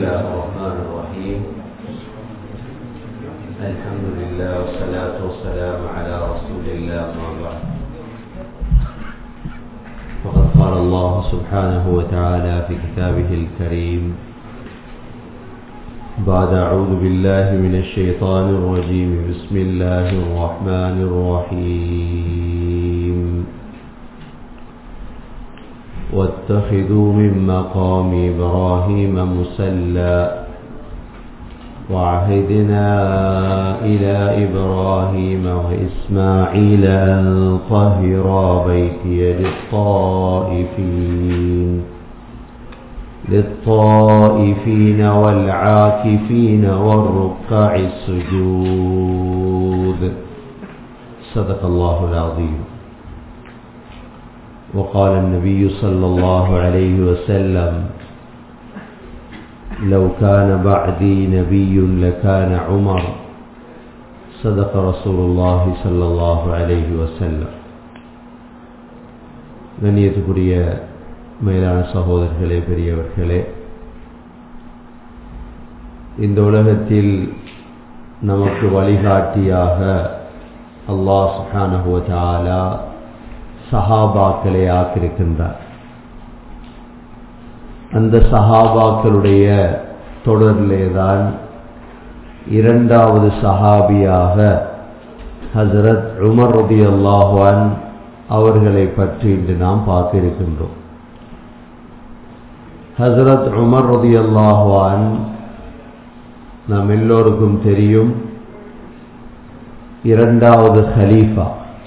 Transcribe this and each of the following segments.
الله الرحمن الرحيم الحمد لله والصلاة والسلام على رسول الله ما بعد فقد قال الله سبحانه وتعالى في كتابه الكريم بعد أعوذ بالله من الشيطان الرجيم بسم الله الرحمن الرحيم واتخذوا من مقام إبراهيم مسلى وعهدنا إلى إبراهيم وإسماعيل أن طهرا بيتي للطائفين للطائفين والعاكفين والركع السجود صدق الله العظيم وقال النبي صلى الله عليه وسلم لو كان بعدي نبي لكان عمر صدق رسول الله صلى الله عليه وسلم கண்ணியத்துக்குரிய மேலான சகோதரர்களே பெரியவர்களே இந்த உலகத்தில் நமக்கு வழிகாட்டியாக அல்லாஹ் சுஹானஹுவதாலா சஹாபாக்களை ஆக்கியிருக்கின்றார் அந்த சஹாபாக்களுடைய தொடரிலேதான் இரண்டாவது சஹாபியாக ஹசரத் உமர் ரபி அல்லாஹான் அவர்களை பற்றி இன்று நாம் பார்க்க இருக்கின்றோம் ஹசரத் உமர் ரதி அல்லாஹான் நாம் எல்லோருக்கும் தெரியும் இரண்டாவது ஹலீஃபா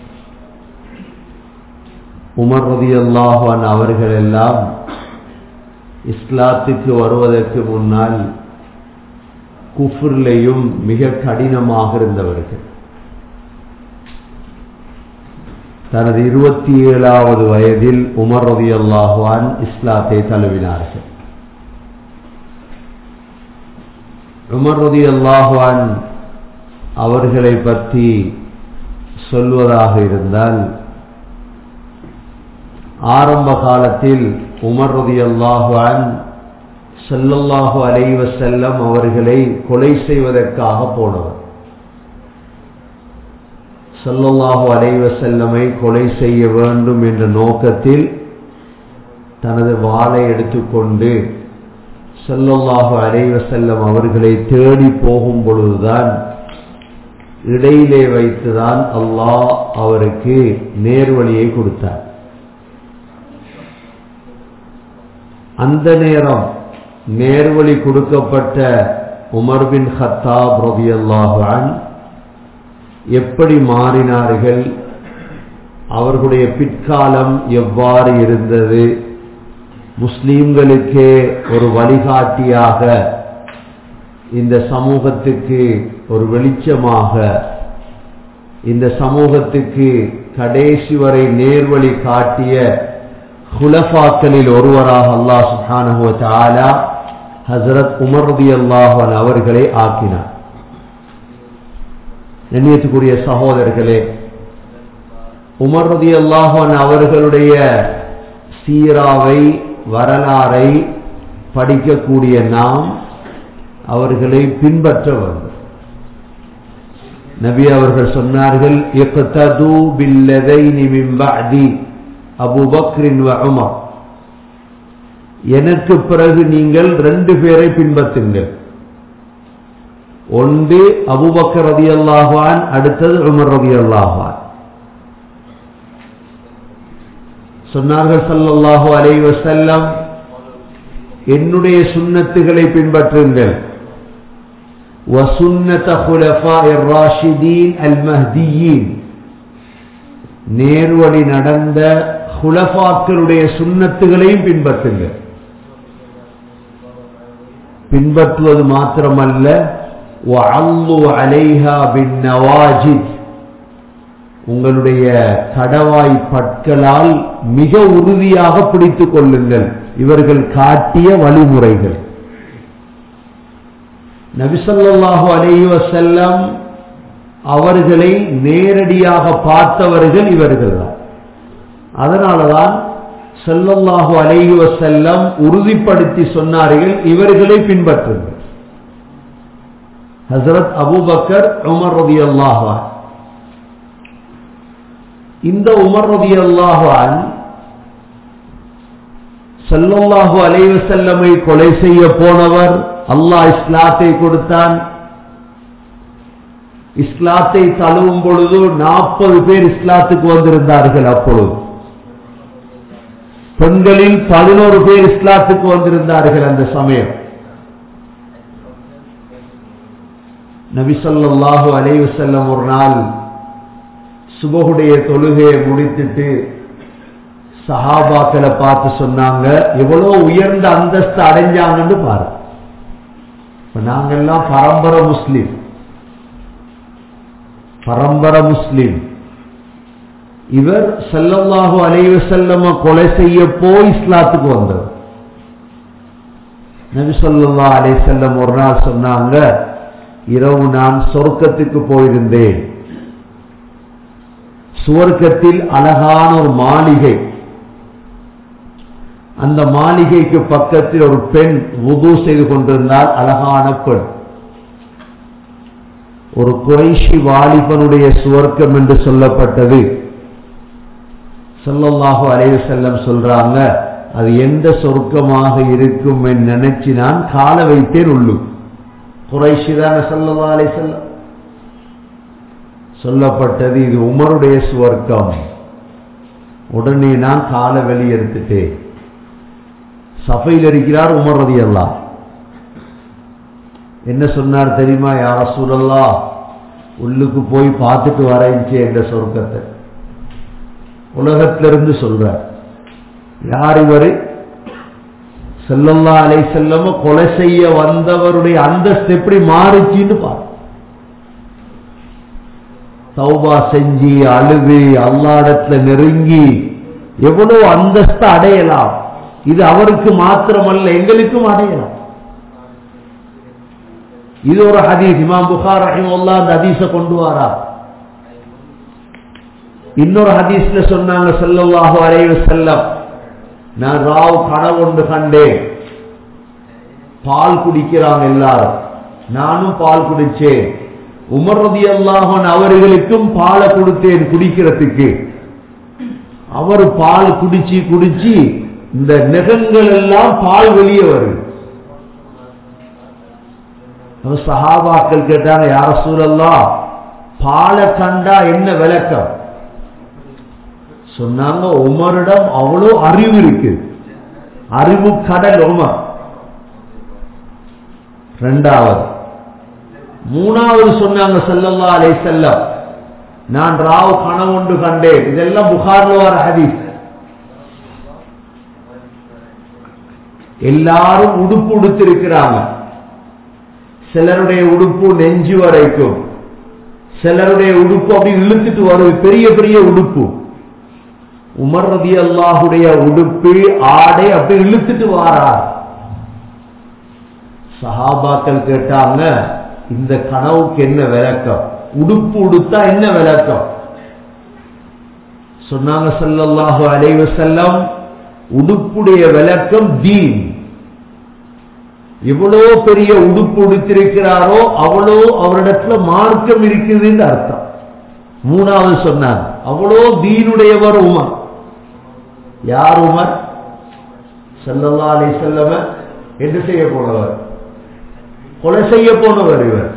உமர் ரதி அல்லாஹான் அவர்கள் எல்லாம் இஸ்லாத்துக்கு வருவதற்கு முன்னால் குஃபுர்லையும் மிக கடினமாக இருந்தவர்கள் தனது இருபத்தி ஏழாவது வயதில் உமர் ரவி அல்லாஹான் இஸ்லாத்தை தழுவினார்கள் உமர் ரதி அல்லாஹான் அவர்களை பற்றி சொல்வதாக இருந்தால் ஆரம்ப காலத்தில் உமர் ரதி அல்லாஹான் செல்லல்லாஹு அலைவ செல்லம் அவர்களை கொலை செய்வதற்காக போனவர் செல்லல்லாஹு அலைவ செல்லமை கொலை செய்ய வேண்டும் என்ற நோக்கத்தில் தனது வாளை எடுத்துக்கொண்டு செல்லல்லாஹு அலைவ செல்லம் அவர்களை தேடி போகும் பொழுதுதான் இடையிலே வைத்துதான் அல்லாஹ் அவருக்கு நேர்வழியை கொடுத்தார் அந்த நேரம் நேர்வழி கொடுக்கப்பட்ட உமர் பின் ஹத்தாப் ரபி அல்லாஹான் எப்படி மாறினார்கள் அவர்களுடைய பிற்காலம் எவ்வாறு இருந்தது முஸ்லீம்களுக்கே ஒரு வழிகாட்டியாக இந்த சமூகத்துக்கு ஒரு வெளிச்சமாக இந்த சமூகத்துக்கு கடைசி வரை நேர்வழி காட்டிய ஹுலஃபாக்களில் ஒருவராக அல்லாஹ் சுஹானஹுவ தாலா ஹசரத் உமர்தி அல்லாஹன் அவர்களை ஆக்கினார் எண்ணியத்துக்குரிய சகோதரர்களே உமர்தி அல்லாஹன் அவர்களுடைய சீராவை வரலாறை படிக்கக்கூடிய நாம் அவர்களை பின்பற்ற வேண்டும் நபி அவர்கள் சொன்னார்கள் அபுபக்ரின் உமர் எனக்கு பிறகு நீங்கள் ரெண்டு பேரை பின்பற்றுங்கள் ஒன்று அபுபக்கர் ரதி அல்லாஹான் அடுத்தது உமர் ரதி அல்லாஹான் சொன்னார்கள் சல்லல்லாஹு அலை வசல்லம் என்னுடைய சுண்ணத்துகளை பின்பற்றுங்கள் وسنة خلفاء الراشدين المهديين நேர்வழி நடந்த குலபாக்களுடைய சுண்ணத்துகளையும் பின்பற்றுங்கள் பின்பற்றுவது மாத்திரமல்ல உங்களுடைய கடவாய் பற்களால் மிக உறுதியாக பிடித்துக் கொள்ளுங்கள் இவர்கள் காட்டிய வழிமுறைகள் நபிசல்லாஹு அலைஹி வசல்லம் அவர்களை நேரடியாக பார்த்தவர்கள் இவர்கள் தான் அதனாலதான் ஸல்லல்லாஹு அலைஹி வஸல்லம் உறுதிப்படுத்தி சொன்னார்கள் இவர்களை பின்பற்றுங்கள் ஹசரத் அபூபக்கர் உமர் ரலியல்லாஹு அன்ஹு இந்த உமர் ரலியல்லாஹு அன்ஹு ஸல்லல்லாஹு அலைஹி வஸல்லமை கொலை செய்ய போனவர் அல்லாஹ் இஸ்லாத்தை கொடுத்தான் இஸ்லாத்தை தழுவும் பொழுது நாற்பது பேர் இஸ்லாத்துக்கு வந்திருந்தார்கள் அப்பொழுது பெண்களில் பதினோரு பேர் இஸ்லாத்துக்கு வந்திருந்தார்கள் அந்த சமயம் நபிசல்லாஹு அலைவு செல்லம் ஒரு நாள் சுபகுடைய தொழுகையை முடித்துட்டு சஹாபாக்களை பார்த்து சொன்னாங்க எவ்வளவு உயர்ந்த அந்தஸ்து அடைஞ்சாங்கன்னு பாரு இப்ப நாங்கெல்லாம் பரம்பரை முஸ்லீம் பரம்பரை முஸ்லீம் இவர் செல்லல்லாஹு அலைவ செல்லம கொலை செய்ய போய் இஸ்லாத்துக்கு வந்தவர் நபி சொல்லா அலை செல்லம் ஒரு நாள் சொன்னாங்க இரவு நான் சொர்க்கத்துக்கு போயிருந்தேன் சுவர்க்கத்தில் அழகான ஒரு மாளிகை அந்த மாளிகைக்கு பக்கத்தில் ஒரு பெண் உது செய்து கொண்டிருந்தால் அழகான பெண் ஒரு குறைஷி வாலிபனுடைய சுவர்க்கம் என்று சொல்லப்பட்டது சொல்லல்லாஹு அலைவு செல்லம் சொல்றாங்க அது எந்த சொர்க்கமாக இருக்கும் என்று நினைச்சு நான் கால வைத்தேன் உள்ளு குறைஷி தானே சொல்லல்லா அலை செல்லம் சொல்லப்பட்டது இது உமருடைய சுவர்க்கம் உடனே நான் கால வெளியெடுத்துட்டேன் சபையில் இருக்கிறார் உமர் ரதி அல்லா என்ன சொன்னார் தெரியுமா யார சூழல்லா உள்ளுக்கு போய் பார்த்துட்டு வரைஞ்சே என்ற சொர்க்கத்தை உலகத்திலிருந்து சொல்றார் யார் இவரு செல்லல்லா அலை செல்லம கொலை செய்ய வந்தவருடைய அந்தஸ்து எப்படி மாறுச்சின்னு பாரு தௌபா செஞ்சு அழுது அல்லாடத்துல நெருங்கி எவ்வளவு அந்தஸ்து அடையலாம் இது அவருக்கு மாத்திரமல்ல எங்களுக்கும் அடையலாம் இது ஒரு ஹதீஸ் இமாம் புகார் ரஹிமுல்லா அந்த ஹதீஸ கொண்டு வாரா இன்னொரு ஹதீஸ்ல சொன்னாங்க செல்லவாக அலைவு செல்லம் நான் ராவ் கனவொன்று கண்டேன் பால் குடிக்கிறாங்க எல்லாரும் நானும் பால் குடிச்சேன் உமர் ரதி அல்லாஹன் அவர்களுக்கும் பாலை கொடுத்தேன் குடிக்கிறதுக்கு அவர் பால் குடிச்சு குடிச்சு இந்த நெகங்கள் எல்லாம் பால் வெளியே வருது சஹாபாக்கள் கேட்டாங்க யார சூழல்லா பாலை கண்டா என்ன விளக்கம் சொன்னாங்க உமரிடம் அவ்வளோ அறிவு இருக்கு அறிவு கடல் உமர் ரெண்டாவது மூணாவது சொன்னாங்க செல்லல்லா அலை செல்லம் நான் ராவ் கனவொன்று கண்டேன் இதெல்லாம் புகார்ல வர ஹதீஸ் எல்லாரும் உடுப்பு உடுத்திருக்கிறாங்க சிலருடைய உடுப்பு நெஞ்சு வரைக்கும் சிலருடைய உடுப்பு அப்படி இழுத்துட்டு வருது பெரிய பெரிய உடுப்பு உமர் ரதி அல்லாஹுடைய உடுப்பு ஆடை அப்படி இழுத்துட்டு வாரார் சஹாபாக்கள் கேட்டாங்க இந்த கனவுக்கு என்ன விளக்கம் உடுப்பு உடுத்தா என்ன விளக்கம் சொன்னாங்க சல்லல்லாஹு அலைவ செல்லம் உடுப்புடைய விளக்கம் தீன் எவ்வளோ பெரிய உடுப்பு உடுத்திருக்கிறாரோ அவ்வளோ அவரிடத்துல மார்க்கம் இருக்குதுன்னு அர்த்தம் மூணாவது சொன்னாங்க அவ்வளோ தீனுடையவர் உமர் யார் உமர் செல்லல்லா அலை செல்லம என்ன செய்ய போனவர் கொலை செய்ய போனவர் இவர்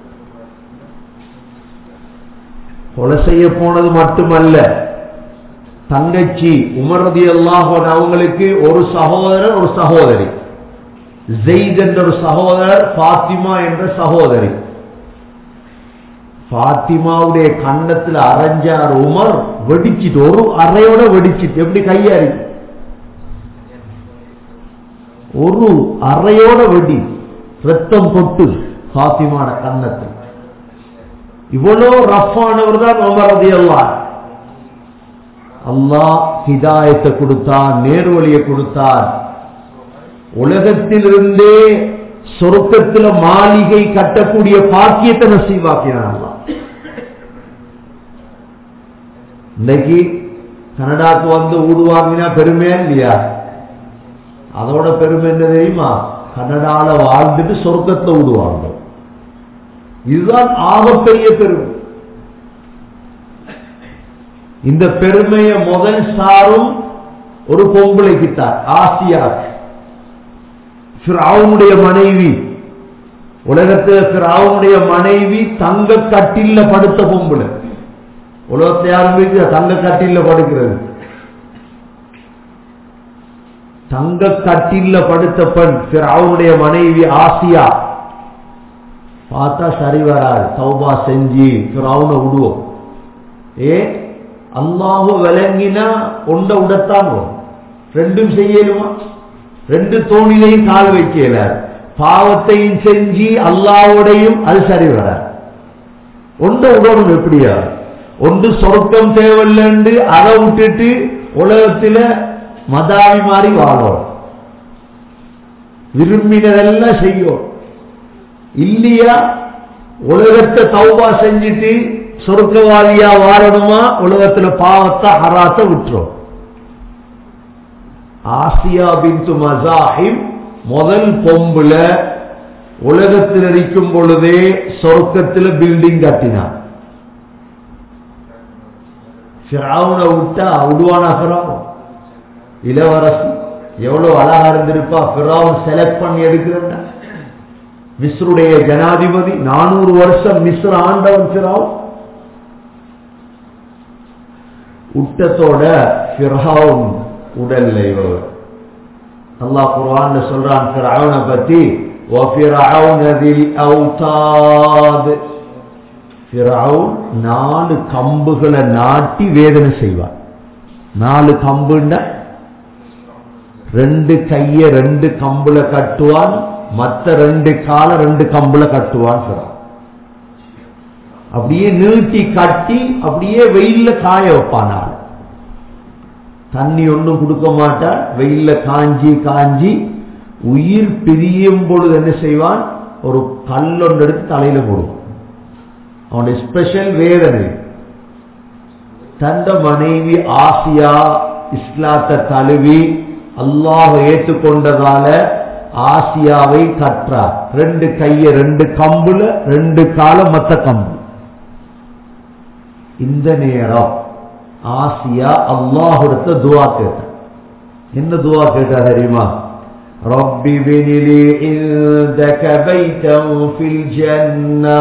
கொலை செய்ய போனது மட்டுமல்ல தங்கச்சி உமரதி அல்லாஹன் அவங்களுக்கு ஒரு சகோதரர் ஒரு சகோதரி ஜெயித் என்ற ஒரு சகோதரர் பாத்திமா என்ற சகோதரி பாத்திமாவுடைய கண்ணத்துல அரைஞ்சார் உமர் வெடிச்சிட்டு ஒரு அறையோட வெடிச்சிட்டு எப்படி கையாரி ஒரு அறையோட வெடி ரத்தம் கொட்டு பாத்திமான கண்ணத்தில் இவ்வளோ ரஃபானவர் தான் உமரதி அல்லா அல்லாஹ் ஹிதாயத்தை கொடுத்தான் நேர்வழியை கொடுத்தான் உலகத்திலிருந்தே சொருக்கத்தில் மாளிகை கட்டக்கூடிய பாக்கியத்தை நசீவாக்கினான் இன்றைக்கு கனடாக்கு வந்து ஊடு வாங்கினா பெருமையா இல்லையா அதோட பெருமை என்ன தெரியுமா கனடால வாழ்ந்துட்டு சொர்க்கத்துல விடுவாங்க இதுதான் ஆகப்பெரிய பெருமை இந்த பெருமையை முதல் சாரும் ஒரு பொம்பளைக்குத்தான் ஆசியா அவனுடைய மனைவி உலகத்தில் அவனுடைய மனைவி தங்க கட்டில்ல படுத்த பொம்பளை உலகத்தில் யாரும் தங்க கட்டில்ல படுக்கிறது தங்க கட்டில்ல படுத்த பெண் அவனுடைய மனைவி ஆசியா பார்த்தா சரி வராது சௌபா செஞ்சு அவனை விடுவோம் ஏ அல்லாஹு விளங்கினா ஒண்ட உடத்தான் வரும் ரெண்டும் செய்யலுமா ரெண்டு தோணிலையும் கால் வைக்கல பாவத்தையும் செஞ்சு அல்லாவோடையும் அது சரி வராது ஒண்ட உடணும் எப்படியா ஒன்று சொர்க்கம் தேவையில்லைன்னு அதை விட்டுட்டு உலகத்துல மதாவி மாறி வாழும் விரும்பினதெல்லாம் செய்யும் இல்லையா உலகத்தை தௌபா செஞ்சுட்டு சொர்க்கவாதியா வாழணுமா உலகத்துல பாவத்தை ஹராத்த விட்டுரும் ஆசியா பின்து மசாஹிம் முதல் பொம்புல உலகத்தில் இருக்கும் பொழுதே சொர்க்கத்தில் பில்டிங் கட்டினான் ஃபிரௌனை விட்டா விடுவானா ஃபிரௌன் இளவரசி எவ்வளவு அழகா இருந்திருப்பா ஃபிரௌன் செலக்ட் பண்ணி எடுக்கிறேன் மிஸ்ருடைய ஜனாதிபதி நானூறு வருஷம் மிஸ்ர ஆண்டவன் ஃபிரௌன் உட்டத்தோட ஃபிரௌன் உடல்ல இவர் அல்லாஹ் குர்ஆன்ல சொல்றான் ஃபிரௌனை பத்தி وفرعون ذي الأوتاد ஃபிரௌன் நாலு கம்புகளை நாட்டி வேதனை செய்வான் நாலு கம்புண்ட ரெண்டு கைய ரெண்டு கம்புல கட்டுவான் மத்த ரெண்டு கால ரெண்டு கம்புல கட்டுவான் ஃபிரௌன் அப்படியே நீட்டி கட்டி அப்படியே வெயில்ல காய வைப்பான் ஆள் தண்ணி ஒன்றும் கொடுக்க மாட்டான் வெயில்ல காஞ்சி காஞ்சி உயிர் பிரியும் பொழுது என்ன செய்வான் ஒரு கல்லொன்று எடுத்து தலையில போடுவான் அவனுடைய ஸ்பெஷல் வேதனை தந்த மனைவி ஆசியா இஸ்லாத்தை தழுவி அல்லாஹ் ஏற்றுக்கொண்டதால ஆசியாவை கற்றார் ரெண்டு கைய ரெண்டு கம்புல ரெண்டு காலம் மத்த கம்பு இந்த நேரம் ஆசியா அல்லாஹுடத்த துவா கேட்டார் என்ன துவா கேட்டா தெரியுமா رب ابن لي عندك بيتا في الجنة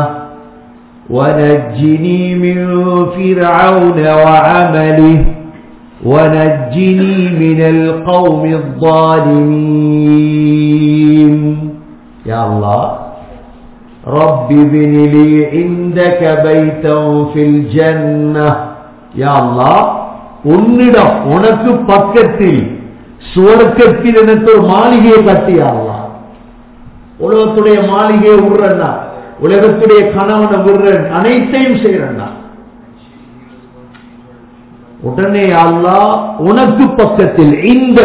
ونجني من فرعون وعمله ونجني من القوم الظالمين يا الله رب ابن لي عندك بيتا في الجنة يا الله உன்னிடம் உனக்கு பக்கத்தில் சுவர்க்கத்தில் எனக்கு ஒரு மாளிகையை கட்டியாங்களா உலகத்துடைய மாளிகையை விடுறா உலகத்துடைய கணவனை விடுறேன் அனைத்தையும் செய்யறா உடனே அல்லா உனக்கு பக்கத்தில் இந்த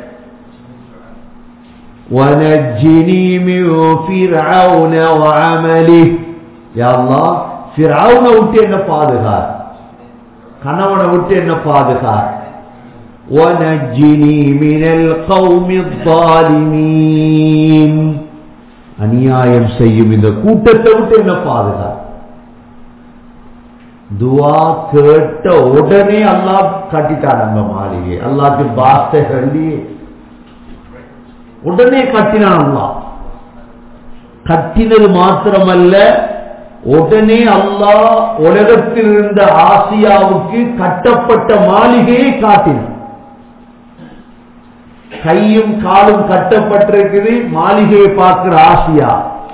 ونجني من فرعون وعمله يا الله فرعون விட்டு என்ன பாதுகார் கணவனை விட்டு என்ன பாதுகார் ونجني من القوم الظالمين அநியாயம் செய்யும் இந்த கூட்டத்தை விட்டு என்ன பாதுகார் துவா கேட்ட உடனே அல்லாஹ் கட்டிட்டான் நம்ம மாளிகை அல்லாக்கு பாஸ்தை சொல்லி உடனே கட்டினான் அல்லாஹ் கட்டினது மாத்திரமல்ல உடனே அல்லாஹ் உலகத்தில் இருந்த ஆசியாவுக்கு கட்டப்பட்ட மாளிகையை காட்டினான் கையும் காலும் கட்டப்பட்டிருக்குது மாளிகையை பார்க்கிற ஆசியா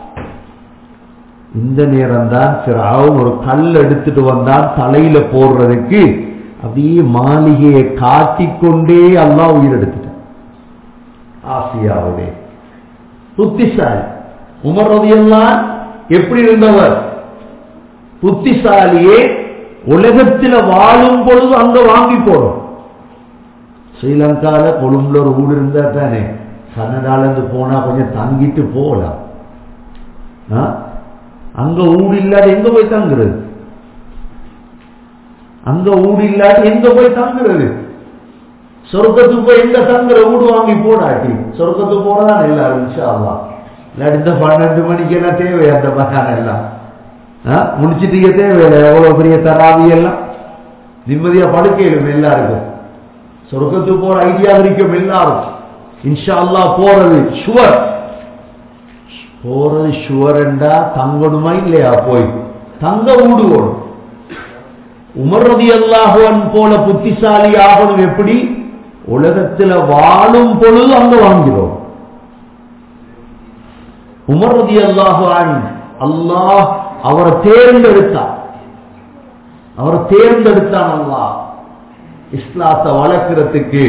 இந்த நேரம் தான் சிறாவும் ஒரு கல் எடுத்துட்டு வந்தான் தலையில போடுறதுக்கு அப்படியே மாளிகையை காட்டிக்கொண்டே அல்லாஹ் உயிர் எடுத்துட்டான் ஆசியாவுடைய புத்திசாலி உமர் ரதியெல்லாம் எப்படி இருந்தவர் புத்திசாலியே உலகத்தில் வாழும் பொழுது அங்க வாங்கி போடும் ஸ்ரீலங்கால கொழும்புல ஒரு வீடு இருந்தா தானே கன்னடால இருந்து போனா கொஞ்சம் தங்கிட்டு போகலாம் அங்க ஊடு இல்லாத எங்க போய் தங்குறது அங்க ஊடு இல்லாட்டி எங்க போய் தங்குறது சொர்க்கத்துக்கு போய் எங்க தங்குற வீடு வாங்கி போடாட்டி சொர்க்கத்துக்கு போறதான் எல்லாரும் இன்ஷா அல்லாஹ் இல்லாட்டி இந்த பன்னெண்டு மணிக்கு என்ன தேவை அந்த பகான எல்லாம் முடிச்சிட்டீங்க தேவையில்லை எவ்வளவு பெரிய தராவி எல்லாம் நிம்மதியா படுக்கையிலும் எல்லாருக்கும் சொர்க்கத்துக்கு போற ஐடியா இருக்கும் எல்லாரும் இன்ஷா அல்லாஹ் போறது ஷுவர் போறது ஷுவர்ண்டா தங்கணுமா இல்லையா போய் தங்க வீடு ஓடும் உமர்றது அல்லாஹுவன் போல புத்திசாலி ஆகணும் எப்படி உலகத்துல வாழும் பொழுது அங்க வாங்கிறோம் உமர்றது அல்லாஹுவான் அல்லாஹ் அவரை தேர்ந்தெடுத்தான் அவரை தேர்ந்தெடுத்தான் அல்லாஹ் இஸ்லாத்தை வளர்க்கிறதுக்கு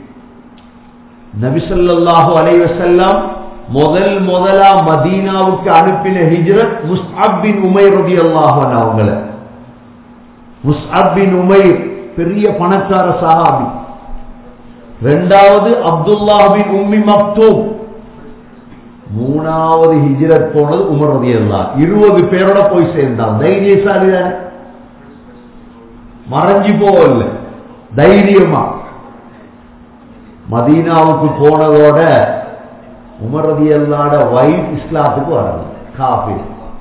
நபிசல்லாஹு அலைவசல்லாம் முதல் முதலா மதீனாவுக்கு அனுப்பின ஹிஜ்ரத் முஸ்அப் பின் உமைர் ரதி அல்லாஹன் அவங்கள முஸ்அப் பின் உமைர் பெரிய பணக்கார சஹாபி ரெண்டாவது அப்துல்லா பின் உம்மி மக்தூம் மூணாவது ஹிஜ்ரத் போனது உமர் ரதி அல்லா இருபது பேரோட போய் சேர்ந்தான் தைரியசாலி தானே மறைஞ்சு போகல தைரியமா மதீனாவுக்கு போனதோட உமரதி அல்லாட வைஃப் இஸ்லாத்துக்கு வரல காஃபி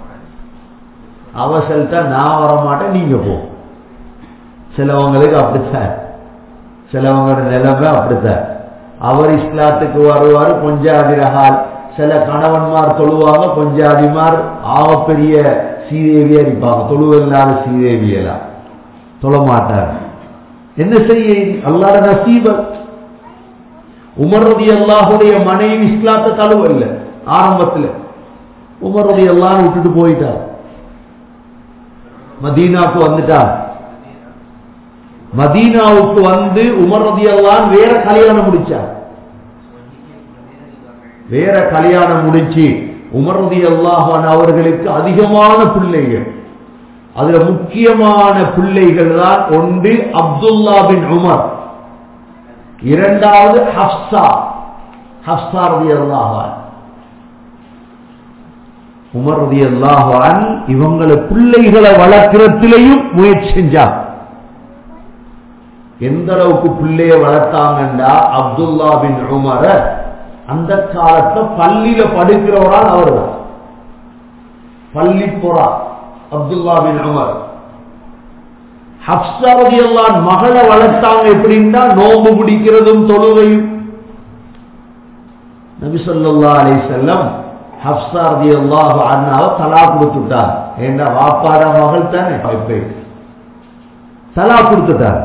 அவ சொல்லிட்டா நான் வர மாட்டேன் நீங்க போ சிலவங்களுக்கு அப்படித்தான் சிலவங்களோட நிலைமை அப்படித்தான் அவர் இஸ்லாத்துக்கு வருவார் கொஞ்சாதி ரகால் சில கணவன்மார் தொழுவாங்க கொஞ்சாதிமார் ஆகப்பெரிய சீதேவியா இருப்பாங்க தொழுவில்லாத சீதேவியெல்லாம் தொழ மாட்டார் என்ன செய்ய அல்லாட நசீபர் உமர்ரதி அல்லாஹுடைய மனைவி இஸ்லாத்தை தழுவல்ல ஆரம்பத்தில் உமர்ரதி எல்லாம் விட்டுட்டு போயிட்டார் மதீனாவுக்கு வந்துட்டார் மதீனாவுக்கு வந்து உமர்ரதி எல்லாம் வேற கல்யாணம் முடிச்சார் வேற கல்யாணம் முடிச்சு உமர்ரதி அல்லாஹான் அவர்களுக்கு அதிகமான பிள்ளைகள் அதுல முக்கியமான பிள்ளைகள் தான் ஒன்று அப்துல்லா பின் உமர் இரண்டாவது ஹப்சா ஹப்சா ரதி அல்லாஹான் உமர் ரதி அல்லாஹான் இவங்களை பிள்ளைகளை வளர்க்கிறதுலையும் முயற்சி செஞ்சார் எந்த அளவுக்கு பிள்ளைய வளர்த்தாங்கண்டா அப்துல்லா பின் உமர அந்த காலத்துல பள்ளியில படுக்கிறவரால் அவர் தான் பள்ளி போறா அப்துல்லா பின் உமர் ஹப்சாரதி எல்லாம் மகளை வளர்த்தாங்க எப்படின்னா நோம்பு பிடிக்கிறதும் தொழுகையும் நபி சொல்லா அலி செல்லம் ஹப்சாரதி அல்லாஹ் அண்ணாவை தலா கொடுத்துட்டார் ஏன்னா வாப்பாட மகள் தானே இப்ப தலா கொடுத்துட்டார்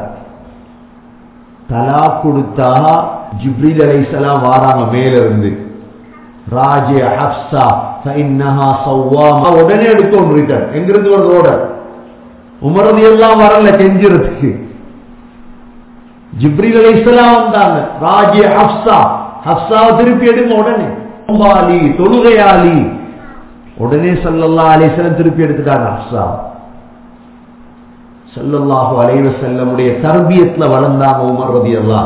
தலா கொடுத்தா ஜிப்ரீல் அலைசலாம் வாராங்க மேல இருந்து ராஜே ஹப்சா ஃபைன்னஹா சவ்வாமா உடனே எடுத்தோம் ரிட்டர்ன் எங்கிருந்து வருது ஓடர் உமரது எல்லாம் வரல கெஞ்சிறதுக்கு ஜிப்ரீல் அலைஹிஸ்ஸலாம் வந்தாங்க ராஜே ஹப்சா ஹப்சாவை திருப்பி எடுங்க உடனே நோம்பாளி தொழுகையாளி உடனே சல்லல்லா அலைஹிஸ்ஸலாம் திருப்பி எடுத்துட்டாங்க ஹப்சா சல்லல்லாஹு அலைஹி வஸல்லமுடைய தர்பியத்துல வளர்ந்தாங்க உமர் ரலியல்லாஹு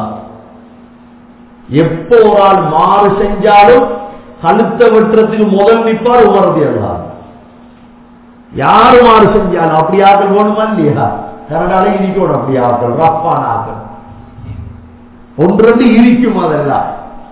எப்போ ஒரு ஆள் மாறு செஞ்சாலும் கழுத்தை வெட்டுறதுக்கு முதல் நிற்பார் உமர் ரலியல்லாஹு யாரு மாறு செஞ்சாலும் அப்படி ஆக்கள் வேணுமா இல்லையா கனடால இடிக்கணும் அப்படி ஆக்கள் ரப்பான ஆக்கள் ஒன்றெண்டு இடிக்கும் அதெல்லாம்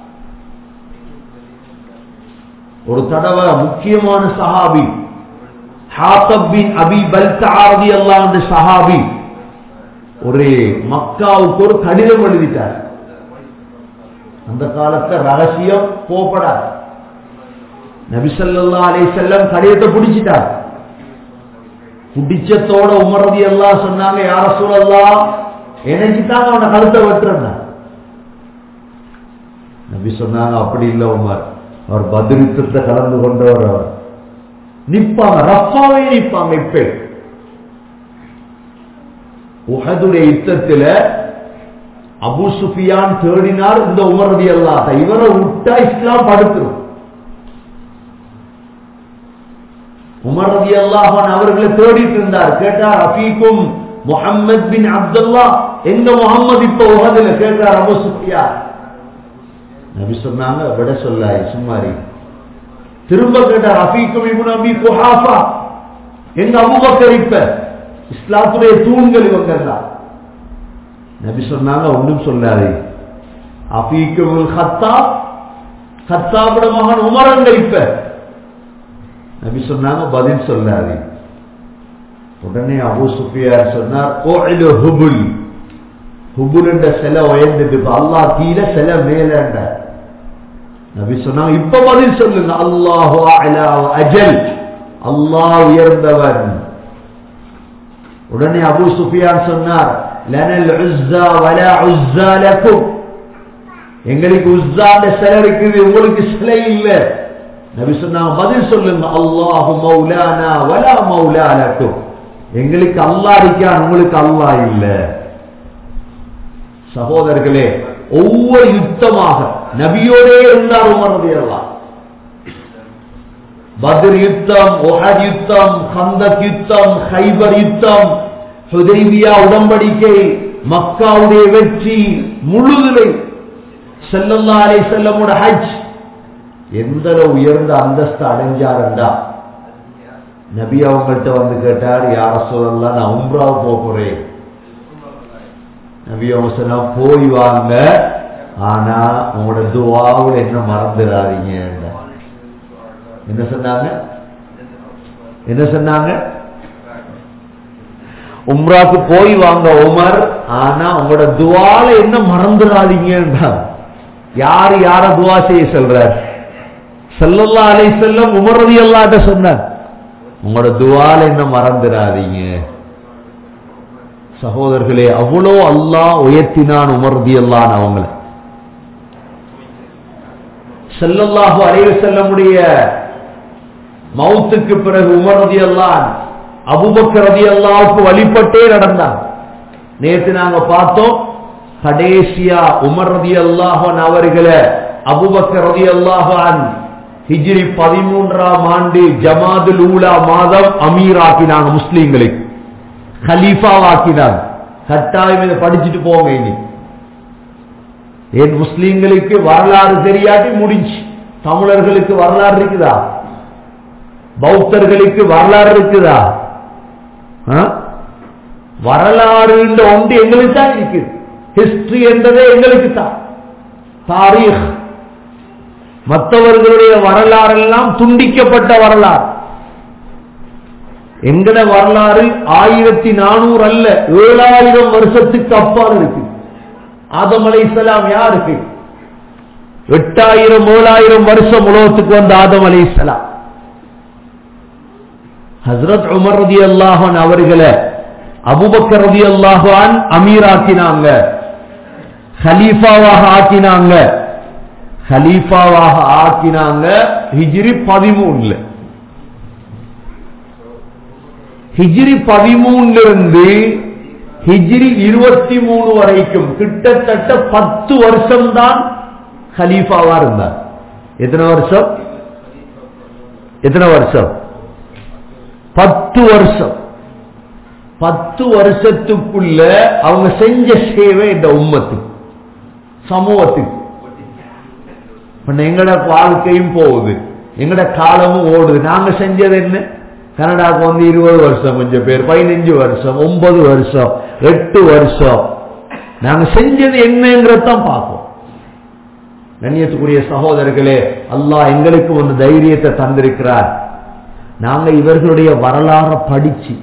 ஒரு தடவை முக்கியமான சஹாபி ஹாத்தபின் அபி பல்தாரதி எல்லாம் அந்த சஹாபி ஒரு மக்காவுக்கு ஒரு கடிதம் எழுதிட்டார் அந்த காலத்துல ரகசியம் போப்படாது நபிசல்லா அலை செல்லம் கடிதத்தை பிடிச்சிட்டார் பிடிச்சத்தோட உமரதி எல்லாம் சொன்னாங்க யார சூழல்லாம் நினைச்சுட்டாங்க அவனை கழுத்தை வெட்டுறேன் நபி சொன்னாங்க அப்படி இல்லை உமர் அவர் பதிரித்தத்தை கலந்து கொண்டவர் அவர் நிப்பாங்க ரப்பாவே நிப்பாங்க இப்ப உஹதுடைய யுத்தத்துல அபு சுஃபியான் தேடினார் இந்த உமரதி அல்லாத இவரை விட்டா இஸ்லாம் படுத்துரும் உமர் ரதி அல்லாஹான் அவர்களை தேடிட்டு இருந்தார் கேட்டார் அபீக்கும் முகமது பின் அப்துல்லா எங்க முகமது இப்ப உகதுல கேட்டார் அபு சுஃபியான் நபி சொன்னாங்க விட சொல்லாய் சும்மாரி திரும்ப கேட்டார் அபீக்கும் இபுன் அபி குஹாஃபா எங்க அபுபக்கர் இப்ப இஸ்லாத்துடைய தூண்கள் இவங்க தான் நபி சொன்னாங்க ஒன்றும் சொல்லாதே அபீக்குல் ஹத்தாப் ஹத்தாபுட மகன் உமரங்க இப்ப நபி சொன்னாங்க பதில் சொல்லாதே உடனே அபு சுஃபியார் சொன்னார் ஓ ஹுபுல் ஹுபுல் என்ற சில உயர்ந்துட்டு அல்லாஹ் கீழே சில மேலண்ட நபி சொன்னாங்க இப்ப பதில் சொல்லுங்க அல்லாஹு அலா அஜல் அல்லாஹ் உயர்ந்தவன் உடனே அபு சுஃபியான் சொன்னார் லனல் உஸ்ஸா வலா உஸ்ஸா லக்கும் எங்களுக்கு உஸ்ஸாண்ட சிலை இருக்குது உங்களுக்கு சிலை இல்ல நபி சொன்னாங்க பதில் சொல்லுங்க அல்லாஹு மௌலானா வலா மௌலா லக்கும் எங்களுக்கு அல்லாஹ் இருக்கான் உங்களுக்கு அல்லாஹ் இல்ல சகோதரர்களே ஒவ்வொரு யுத்தமாக நபியோடே இருந்தார் உமர் ரலியல்லாஹு பத்ர் யுத்தம் ஒஹத் யுத்தம் ஹந்தக் யுத்தம் ஹைபர் யுத்தம் ஹுதைபியா உடன்படிக்கை மக்காவுடைய வெற்றி முழுதுலை செல்லல்லா அலை செல்லமோட ஹஜ் எந்த உயர்ந்த அந்தஸ்து அடைஞ்சாருண்டா நபி அவங்கள்ட்ட வந்து கேட்டார் யார சொல்லலாம் நான் உம்ரா போறேன் நபி அவங்க சொன்னா போய் வாங்க ஆனா உங்களோட துவாவில் என்ன மறந்துடாதீங்க என்ன சொன்னாங்க என்ன சொன்னாங்க உம்ராக்கு போய் வாங்க உமர் ஆனா உங்களோட துவால என்ன மறந்துடாதீங்க யாரு யார துவா செய்ய சொல்றார் செல்லல்லா அலை செல்லம் உமரதி அல்லாட்ட சொன்னார் உங்களோட துவால என்ன மறந்துடாதீங்க சகோதரர்களே அவ்வளோ அல்லாஹ் உயர்த்தினான் உமர்தி அல்லான் அவங்கள செல்லல்லாஹு அலைவு செல்லமுடைய மவுத்துக்கு பிறகு உமர் ரதி அல்லான் அபுபக்கர் ரதி அல்லாவுக்கு வழிபட்டே நடந்தான் நேற்று நாங்க பார்த்தோம் கடைசியா உமர் ரதி அல்லாஹன் அவர்களை அபுபக்கர் ரதி அல்லாஹான் ஹிஜ்ரி பதிமூன்றாம் ஆண்டு ஜமாதுல் ஊலா மாதம் அமீராக்கினாங்க முஸ்லீம்களுக்கு ஹலீஃபாவாக்கினாங்க கட்டாயம் இதை படிச்சுட்டு போங்க இனி ஏன் முஸ்லீம்களுக்கு வரலாறு தெரியாட்டி முடிஞ்சு தமிழர்களுக்கு வரலாறு இருக்குதா பௌத்தர்களுக்கு வரலாறு இருக்குதா வரலாறு ஒன்று எங்களுக்கு தான் இருக்குது ஹிஸ்டரி என்றதே எங்களுக்கு தான் தாரீக் மற்றவர்களுடைய வரலாறு எல்லாம் துண்டிக்கப்பட்ட வரலாறு எங்கட வரலாறு ஆயிரத்தி நானூறு அல்ல ஏழாயிரம் வருஷத்துக்கு அப்பால் இருக்கு ஆதம் அலை இஸ்லாம் யாருக்கு எட்டாயிரம் ஏழாயிரம் வருஷம் உலகத்துக்கு வந்த ஆதம் அலை இஸ்லாம் ஹசரத் உமர் ரதி அல்லாஹான் அவர்களை அபுபக்கர் ரதி அல்லாஹான் அமீராக்கினாங்க ஹலீஃபாவாக ஆக்கினாங்க ஹலீஃபாவாக ஆக்கினாங்க ஹிஜ்ரி பதிமூணுல ஹிஜ்ரி பதிமூணுல இருந்து ஹிஜ்ரி இருபத்தி மூணு வரைக்கும் கிட்டத்தட்ட பத்து வருஷம் தான் ஹலீஃபாவா இருந்தார் எத்தனை வருஷம் எத்தனை வருஷம் பத்து வருஷம் பத்து வருஷத்துக்குள்ள அவங்க செஞ்ச சேவை இந்த உம்மத்துக்கு சமூகத்துக்கு எங்கட வாழ்க்கையும் போகுது எங்கட காலமும் ஓடுது நாங்க செஞ்சது என்ன கனடாவுக்கு வந்து இருபது வருஷம் கொஞ்சம் பேர் பதினஞ்சு வருஷம் ஒன்பது வருஷம் எட்டு வருஷம் நாங்க செஞ்சது என்னங்கிறதான் பார்ப்போம் கண்ணியத்துக்குரிய சகோதரர்களே அல்லாஹ் எங்களுக்கு ஒரு தைரியத்தை தந்திருக்கிறார் நாங்க இவர்களுடைய வரலாறு படிச்சு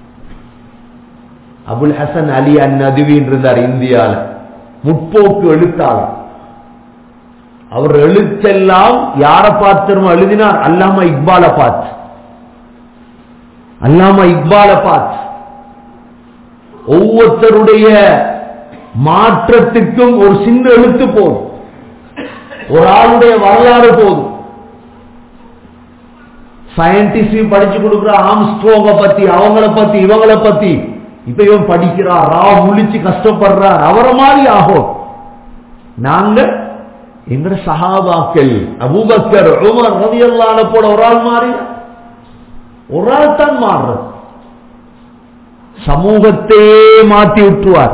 அபுல் ஹசன் அலி அன் நதுவின் இருந்தார் இந்தியால முற்போக்கு எழுத்தாளர் அவர் எழுத்தெல்லாம் யாரை பார்த்து எழுதினார் அல்லாம இக்பால பார்த்து அல்லாம இக்பால பார்த்து ஒவ்வொருத்தருடைய மாற்றத்துக்கும் ஒரு சின்ன எழுத்து போதும் ஒரு ஆளுடைய வரலாறு போதும் சயின்டிஸ்ட் படிச்சு கொடுக்குற ஆம்ஸ்ட்ரோங்க பத்தி அவங்கள பத்தி இவங்கள பத்தி இப்ப இவன் படிக்கிறார் ரா முழிச்சு கஷ்டப்படுறார் அவரை மாதிரி ஆகும் நாங்க எங்கட சஹாபாக்கள் அபூபக்கர் உமர் ரதியல்லான போல ஒரு ஆள் மாறி ஒரு ஆள் தான் மாறுறது சமூகத்தையே மாற்றி விட்டுருவார்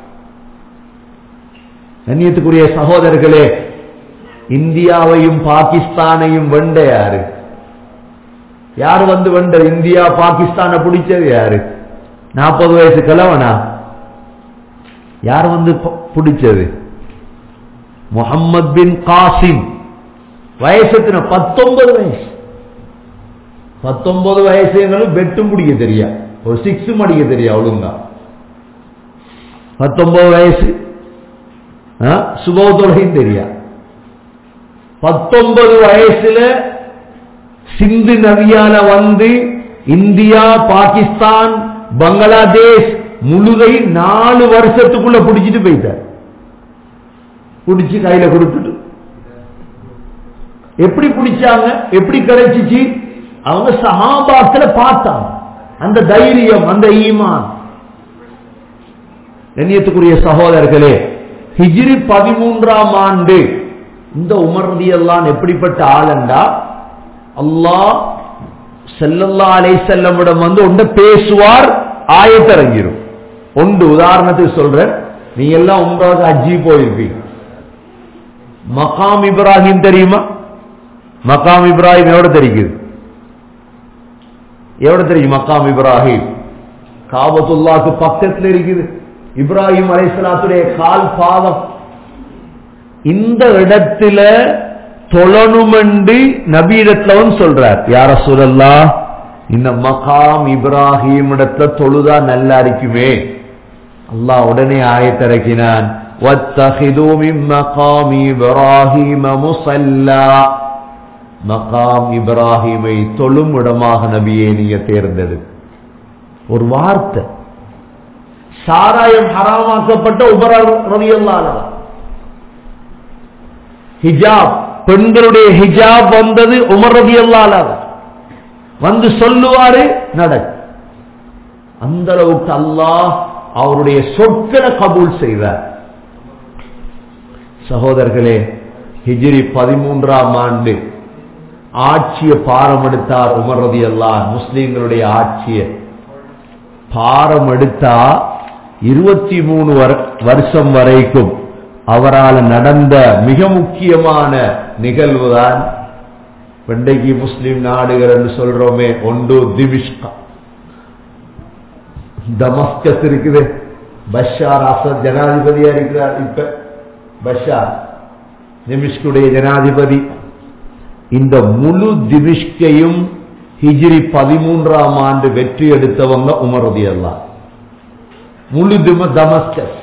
கண்ணியத்துக்குரிய சகோதரர்களே இந்தியாவையும் பாகிஸ்தானையும் வெண்ட யாரு யார் வந்து வெண்ட இந்தியா பாகிஸ்தானை பிடிச்சது யாரு நாற்பது வயசு கிழவனா யார் வந்து ப- பிடிச்சது முகம்மது பின் காசிம் வயசுக்கு பத்தொன்பது வயசு பத்தொன்பது வயசுங்களும் பெட்டும் பிடிக்க தெரியா ஒரு சிக்ஸும் அடிக்க தெரியா ஒழுங்கா பத்தொன்பது வயசு சுபோதொலையும் தெரியா பத்தொன்பது வயசுல சிந்து நதியால வந்து இந்தியா பாகிஸ்தான் பங்களாதேஷ் முழுதை நாலு வருஷத்துக்குள்ள பிடிச்சிட்டு போயிட்டார் பிடிச்சு கையில கொடுத்துட்டு எப்படி பிடிச்சாங்க எப்படி கிடைச்சிச்சு அவங்க சஹாபாத்துல பார்த்தாங்க அந்த தைரியம் அந்த ஈமான் கண்ணியத்துக்குரிய சகோதரர்களே ஹிஜ்ரி பதிமூன்றாம் ஆண்டு இந்த உமர் ரலியல்லாஹு எப்படிப்பட்ட ஆளண்டா அல்லாஹ் செல்லல்லா அலை செல்லமிடம் வந்து ஒன்று பேசுவார் ஆயத்திறங்கிரும் ஒன்று உதாரணத்துக்கு சொல்றேன் நீங்க எல்லாம் உம்ராவுக்கு அஜி போயிருப்பீங்க மகாம் இப்ராஹிம் தெரியுமா மகாம் இப்ராஹிம் எவ்வளவு தெரியுது எவ்வளவு தெரியும் மக்காம் இப்ராஹிம் காபத்துல்லாக்கு பக்கத்துல இருக்குது இப்ராஹிம் அலைசலாத்துடைய கால் பாதம் இந்த இடத்துல தொழணுமெண்டு நபியிடத்துலவும் சொல்றார் யார சொல்லல்லா இந்த மகாம் இப்ராஹிம் இடத்துல தொழுதா நல்லா இருக்குமே அல்லாஹ் உடனே ஆயத்திறக்கினான் وَاتَّخِذُوا مِن مَّقَامِ إِبْرَاهِيمَ مُصَلَّى மகாம் இப்ராஹிமை தொழும் இடமாக நபியை நீங்க தேர்ந்தெடு ஒரு வார்த்தை சாராயம் ஹராமாக்கப்பட்ட உபர ரவியல்லால ஹிஜாப் பெண்களுடைய ஹிஜாப் வந்தது உமர் ரவியல்லால வந்து சொல்லுவாரு நட அந்த அளவுக்கு அல்லாஹ் அவருடைய சொற்களை கபூல் செய்தார் சகோதரர்களே ஹிஜ்ரி பதிமூன்றாம் ஆண்டு ஆட்சியை பாரம் எடுத்தார் உமர் ரதி அல்லாஹ் முஸ்லீம்களுடைய ஆட்சியை பாரம் எடுத்தா இருபத்தி மூணு வருஷம் வரைக்கும் அவரால் நடந்த மிக முக்கியமான நிகழ்வு தான் இன்றைக்கு முஸ்லிம் நாடுகள் என்று சொல்றோமே ஒன்று திமிஷ்கா தமஸ்கஸ் இருக்குது பஷார் அசத் ஜனாதிபதியா இருக்கிறார் இப்ப பஷார் திமிஷ்குடைய ஜனாதிபதி இந்த முழு திமிஷ்கையும் ஹிஜ்ரி பதிமூன்றாம் ஆண்டு வெற்றி எடுத்தவங்க உமரதி அல்லா முழு திம தமஸ்கஸ்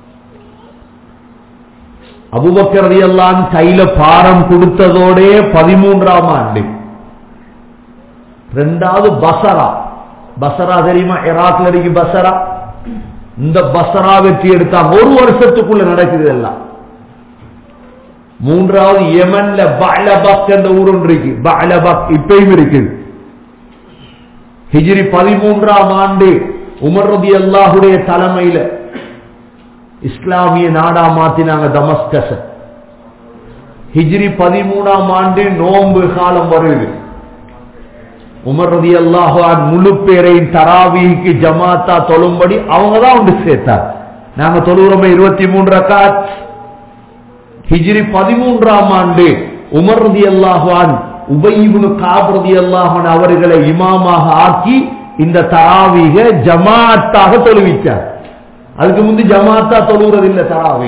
அபுபக்கரதி எல்லாம் கையில பாரம் கொடுத்ததோடே பதிமூன்றாம் ஆண்டு ரெண்டாவது பசரா பசரா தெரியுமா இராக்ல இருக்கு பசரா இந்த பசரா வெற்றி எடுத்தாங்க ஒரு வருஷத்துக்குள்ள நடக்குது எல்லாம் மூன்றாவது யமன்ல பாலபக் என்ற ஊர் ஒன்று இருக்கு பாலபக் இப்பயும் இருக்குது ஹிஜ்ரி பதிமூன்றாம் ஆண்டு உமர் ரதி அல்லாஹுடைய தலைமையில இஸ்லாமிய நாடா மாத்தினாங்க தமஸ்கச ஹிஜ்ரி பதிமூணாம் ஆண்டு நோன்பு காலம் வருது உமர் ரதி அல்லாஹான் முழு பேரையும் தராவிக்கு ஜமாத்தா தொழும்படி அவங்க தான் ஒன்று சேர்த்தார் நாங்க தொழுகிறோமே இருபத்தி மூன்று ரக்காத் ஹிஜ்ரி பதிமூன்றாம் ஆண்டு உமர் ரதி அல்லாஹான் உபயிபுனு காப் ரதி அல்லாஹான் அவர்களை இமாமாக ஆக்கி இந்த தராவீக ஜமாத்தாக தொழுவித்தார் அதுக்கு முந்தி ஜமாத்தா தொழுகிறது இல்லை தராவி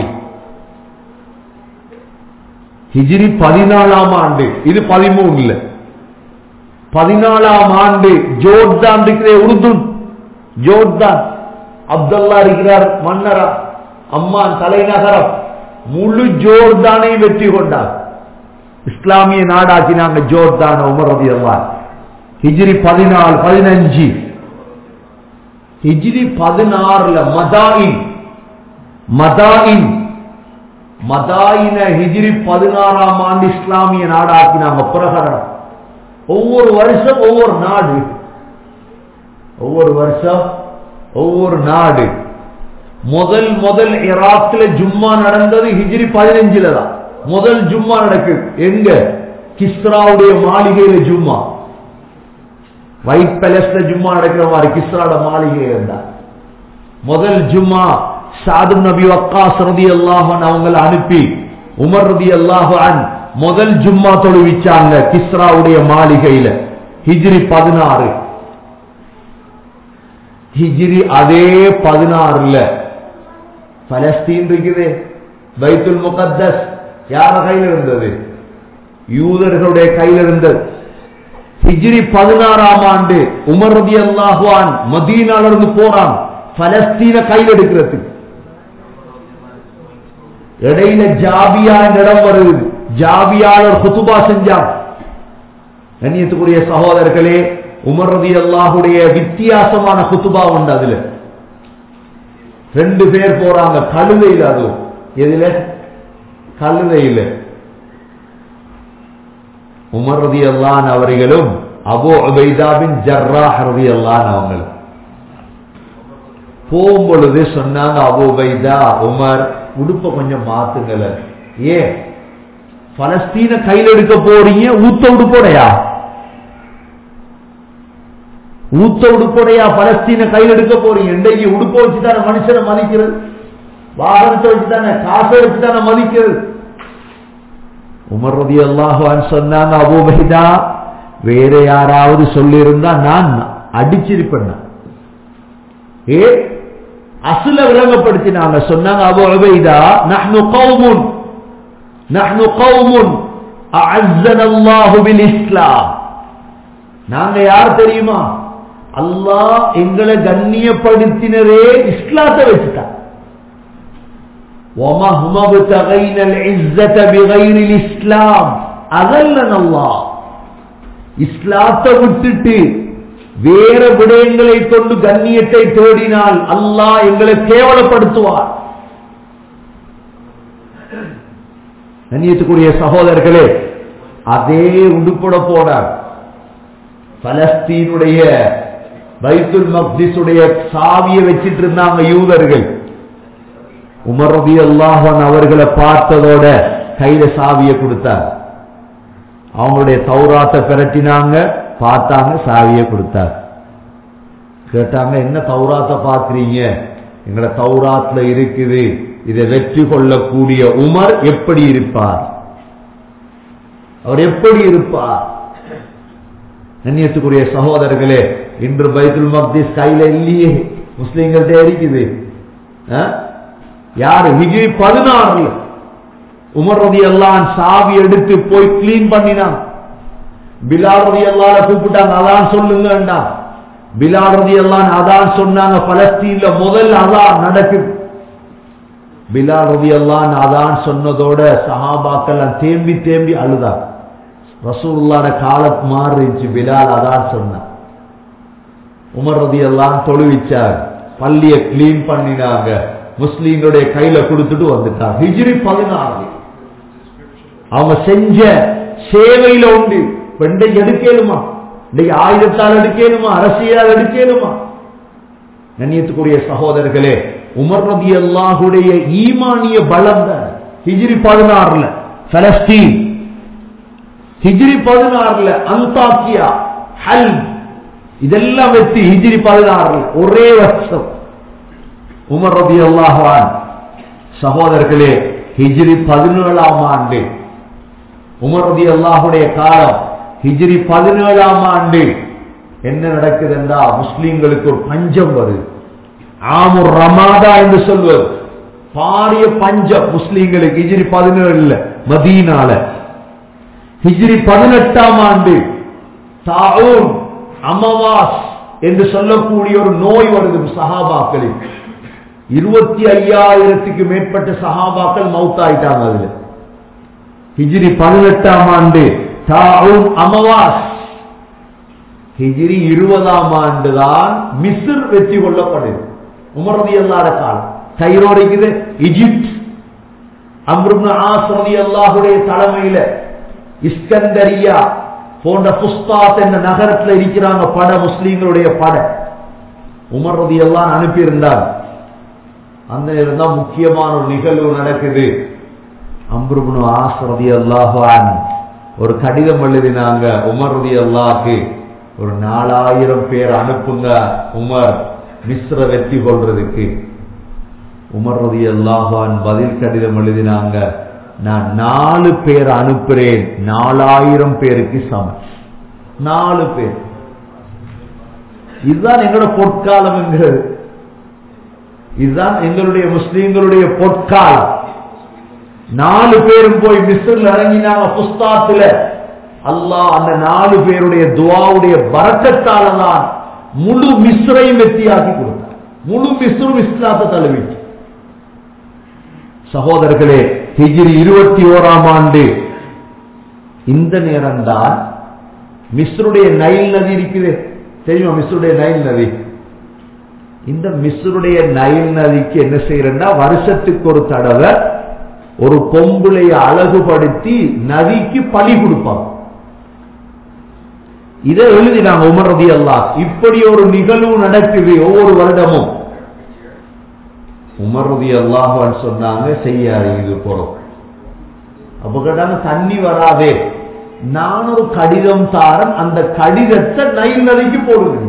ஹிஜ்ரி பதினாலாம் ஆண்டு இது பதிமூணுல பதினாலாம் ஆண்டு ஜோர்தான் இருக்கிற உருது ஜோர்தான் அப்துல்லா இருக்கிறார் மன்னரா அம்மான் தலைநகரம் முழு ஜோர்தானை வெற்றி கொண்டார் இஸ்லாமிய நாடாக்கினாங்க ஜோர்தான் உமர் ரதி அல்லா ஹிஜ்ரி பதினாலு பதினஞ்சு ஹிஜ்ரி பதினாறுல மதாயின் மதாயின் மதாயின ஹிஜ்ரி பதினாறாம் ஆண்டு இஸ்லாமிய நாடாக்கினாங்க பிரகடனம் ஒவ்வொரு வருஷம் ஒவ்வொரு நாடு ஒவ்வொரு வருஷம் ஒவ்வொரு நாடு முதல் முதல் இராக்ல ஜும்மா நடந்தது ஹிஜ்ரி பதினஞ்சுல தான் முதல் ஜும்மா நடக்குது எங்க கிஸ்ராவுடைய மாளிகையில ஜும்மா ஒயிட் பேலஸ்ல ஜும்மா நடக்கிற மாதிரி கிஸ்ராட மாளிகை இருந்தா முதல் ஜும்மா சாது நபி வக்காஸ் ரதி அல்லாஹன் அவங்களை அனுப்பி உமர் ரதி அல்லாஹன் முதல் ஜும்மா தொழுவிச்சாங்க கிஸ்ராவுடைய மாளிகையில ஹிஜ்ரி பதினாறு ஹிஜ்ரி அதே பதினாறுல பலஸ்தீன் இருக்குது பைத்துல் முகத்தஸ் யார கையில் இருந்தது யூதர்களுடைய கையில் இருந்தது ஹிஜ்ரி பதினாறாம் ஆண்டு உமர் ரதி அல்லாஹுவான் மதீனால இருந்து போறான் பலஸ்தீன கையில் எடுக்கிறதுக்கு இடையில ஜாபியா என்ற இடம் வருது ஜாபியாளர் குத்துபா செஞ்சான் கண்ணியத்துக்குரிய சகோதரர்களே உமர் ரதி அல்லாஹுடைய வித்தியாசமான குத்துபா உண்டு அதுல ரெண்டு பேர் போறாங்க கழுதையில் அதுவும் எதுல கழுதையில் உமர் ரதி அல்லான் அவர்களும் அபு அபைதாபின் ஜர்ராஹ் ரதி அல்லான் அவங்களும் போகும் பொழுது சொன்னாங்க அபு உபைதா உமர் உடுப்ப கொஞ்சம் மாத்துங்கள ஏன் பலஸ்தீன கையில் எடுக்க போறீங்க ஊத்த உடுப்போடையா ஊத்த உடுப்போடையா பலஸ்தீன கையில் எடுக்க போறீங்க இன்றைக்கு உடுப்ப வச்சுதானே மனுஷனை மதிக்கிறது வாகனத்தை வச்சுதானே காசை வச்சுதானே மதிக்கிறது உமர் ரதி அல்லாஹான் சொன்னாங்க அபூபைதா வேற யாராவது சொல்லியிருந்தா நான் அடிச்சிருப்பேன் ஏ அசுல விளங்கப்படுத்தினாங்க சொன்னாங்க அபு உபைதா நஹ்னு கௌமுன் நஹ்னு கௌமுன் அஅஸ்ஸன அல்லாஹு பில் இஸ்லாம் நாங்க யார் தெரியுமா அல்லாஹ் எங்களை கண்ணியப்படுத்தினரே இஸ்லாத்தை வச்சுட்டான் وَمَهْمَا ابْتَغَيْنَا الْعِزَّةَ بِغَيْرِ الْإِسْلَامِ أَذَلَّنَا اللَّهُ இஸ்லாத்தை விட்டுட்டு வேற விடயங்களை கொண்டு கண்ணியத்தை தேடினால் அல்லாஹ் எங்களை கேவலப்படுத்துவார் கண்ணியத்துக்குரிய சகோதரர்களே அதே உடுப்புட போனார் பலஸ்தீனுடைய பைத்துல் மக்திஸுடைய சாவியை வச்சிட்டு இருந்தாங்க யூதர்கள் உமர் ரபி அல்லாஹன் அவர்களை பார்த்ததோட கையில சாவியை கொடுத்தார் அவங்களுடைய தௌராத்தை பிரட்டினாங்க பார்த்தாங்க சாவியை கொடுத்தார் கேட்டாங்க என்ன தௌராத்தை பார்க்கிறீங்க எங்களை தௌராத்துல இருக்குது இதை வெற்றி கொள்ளக்கூடிய உமர் எப்படி இருப்பார் அவர் எப்படி இருப்பார் கண்ணியத்துக்குரிய சகோதரர்களே இன்று பைத்துல் மக்திஸ் கையில இல்லையே முஸ்லீம்கள்ட்ட இருக்குது யாரு ஹிஜ்ரி பதினாறுல உமர் ரதி எல்லாம் சாவி எடுத்து போய் கிளீன் பண்ணினான் பிலால் ரதி எல்லார கூப்பிட்டாங்க அதான் சொல்லுங்கண்டா பிலால் ரதி எல்லாம் அதான் சொன்னாங்க பலஸ்தீன்ல முதல் அதான் நடக்குது பிலால் ரதி எல்லாம் அதான் சொன்னதோட சஹாபாக்கள் தேம்பி தேம்பி அழுதா ரசூல்லாட காலத் மாறிச்சு பிலால் அதான் சொன்னான் உமர் ரதி எல்லாம் தொழுவிச்சார் பள்ளிய கிளீன் பண்ணினாங்க முஸ்லீம்களுடைய கையில கொடுத்துட்டு வந்துட்டார் ஹிஜ்ரி பதினாறு அவங்க செஞ்ச சேவையில உண்டு இன்றைக்கு எடுக்கலுமா இன்னைக்கு ஆயுதத்தால் எடுக்கலுமா அரசியலால் எடுக்கலுமா கண்ணியத்துக்குரிய சகோதரர்களே உமர் ரதி அல்லாஹுடைய ஈமானிய பலம் தான் ஹிஜ்ரி பதினாறுல பலஸ்தீன் ஹிஜ்ரி பதினாறுல அந்தாக்கியா ஹல் இதெல்லாம் வெற்றி ஹிஜ்ரி பதினாறுல ஒரே வருஷம் உமர் ரபி அல்லாஹான் சகோதரர்களே ஹிஜ்ரி பதினேழாம் ஆண்டு உமர் ரபி அல்லாஹுடைய காலம் ஹிஜ்ரி பதினேழாம் ஆண்டு என்ன நடக்குதுன்றா முஸ்லீம்களுக்கு ஒரு பஞ்சம் வருது ஆமுர் ரமாதா என்று சொல்வது பாரிய பஞ்சம் முஸ்லீம்களுக்கு ஹிஜ்ரி பதினேழுல மதீனால ஹிஜ்ரி பதினெட்டாம் ஆண்டு தாவூன் அமவாஸ் என்று சொல்லக்கூடிய ஒரு நோய் வருது சஹாபாக்களில் இருபத்தி ஐயாயிரத்துக்கு மேற்பட்ட சஹாபாக்கள் மவுத்தாயிட்டாங்க அதுல ஹிஜ்ரி பதினெட்டாம் ஆண்டு தாவூன் அமவாஸ் ஹிஜ்ரி இருபதாம் ஆண்டு தான் மிஸ்ர் வெற்றி கொள்ளப்படுது உமரதி அல்லாத காலம் கைரோடைக்குது இஜிப்ட் அம்ருப்னு ஆசரதி அல்லாஹுடைய தலைமையில இஸ்கந்தரியா போன்ற புஸ்தாத் என்ற நகரத்தில் இருக்கிறாங்க பட முஸ்லீம்களுடைய பட உமர் ரதி எல்லாம் அனுப்பியிருந்தார் அந்த நேரம் தான் முக்கியமான ஒரு நிகழ்வு நடக்குது அம்ருபுனு ஆசரதி அல்லாஹான் ஒரு கடிதம் எழுதினாங்க உமர் ரதி அல்லாஹு ஒரு நாலாயிரம் பேர் அனுப்புங்க உமர் மிஸ்ர வெற்றி கொள்றதுக்கு உமர் ரதி அல்லாஹான் பதில் கடிதம் எழுதினாங்க நான் நாலு பேர் அனுப்புறேன் நாலாயிரம் பேருக்கு சமம் நாலு பேர் இதுதான் எங்களோட பொற்காலம் என்கிறது இதுதான் எங்களுடைய முஸ்லீம்களுடைய பொற்காலம் நாலு பேரும் போய் மிஸ்ரில் இறங்கினாங்க புஸ்தாத்துல அல்லாஹ் அந்த நாலு பேருடைய துவாவுடைய பறக்கத்தால தான் முழு மிஸ்ரையும் வெற்றியாக்கி கொடுத்தார் முழு மிஸ்ரும் இஸ்லாத்தை தழுவிச்சு சகோதரர்களே ஹிஜ்ரி இருபத்தி ஓராம் ஆண்டு இந்த நேரம்தான் மிஸ்ருடைய நைல் நதி இருக்குது தெரியுமா மிஸ்ருடைய நைல் நதி இந்த மிஸ்ருடைய நைல் நதிக்கு என்ன செய்யறா வருஷத்துக்கு ஒரு தடவை ஒரு பொம்புளைய அழகுபடுத்தி நதிக்கு பலி கொடுப்பாங்க இதை எழுதினாங்க உமர் ரதி அல்லா இப்படி ஒரு நிகழ்வு நடக்குது ஒவ்வொரு வருடமும் உமர் ரதி அல்லாஹான் சொன்னாங்க செய்யாது இது போறோம் அப்ப கேட்டாங்க தண்ணி வராதே நான் ஒரு கடிதம் தாரன் அந்த கடிதத்தை நைல் நதிக்கு போடுங்க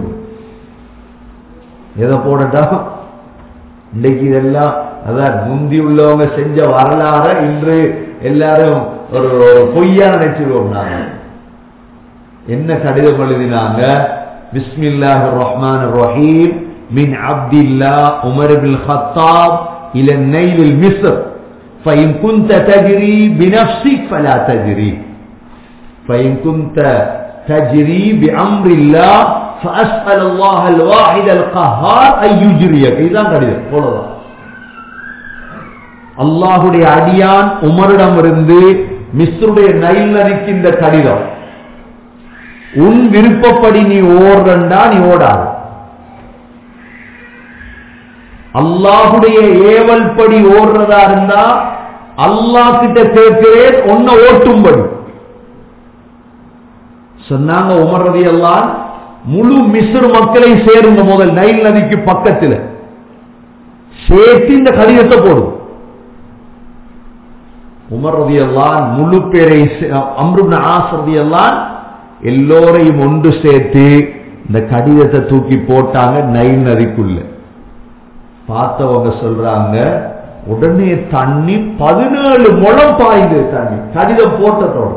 எதை போடட்டா இன்னைக்கு இதெல்லாம் அதான் முந்தி உள்ளவங்க செஞ்ச வரலாற இன்று எல்லாரும் ஒரு ஒரு பொய்யா நினைச்சிருவோம் நாங்க என்ன கடிதம் எழுதினாங்க பிஸ்மில்லாஹ் ரஹ்மான் ரஹீம் மின் அப்தில்லா உமர் பின் خطاب الى النيل المصر فإن كنت تجري بنفسك فلا تجري فإن كنت تجري بأمر الله فأسأل الله الواحد القهار أن يجريك إذا கடிதம் போலதான் அல்லாஹுடைய அடியான் உமரிடமிருந்து மிஸ்ருடைய நைல் நதிக்கு இந்த கடிதம் உன் விருப்பப்படி நீ ஓடுறண்டா நீ ஓடாது அல்லாஹுடைய ஏவல் படி ஓடுறதா இருந்தா அல்லாஹ் கிட்ட கேட்கிறேன் ஒன்ன ஓட்டும்படி சொன்னாங்க உமர்றதி எல்லாம் முழு மிஸ்ர் மக்களை சேருங்க முதல் நைல் நதிக்கு பக்கத்தில் சேர்த்து இந்த கடிதத்தை போடும் உமர் ரதி எல்லாம் முழு பேரை அம்ருப்ன ஆஸ் ரதி எல்லாம் எல்லோரையும் ஒன்று சேர்த்து இந்த கடிதத்தை தூக்கி போட்டாங்க நைல் நதிக்குள்ள பார்த்தவங்க சொல்றாங்க உடனே தண்ணி பதினேழு முழம் பாய்ந்து தண்ணி கடிதம் போட்டதோட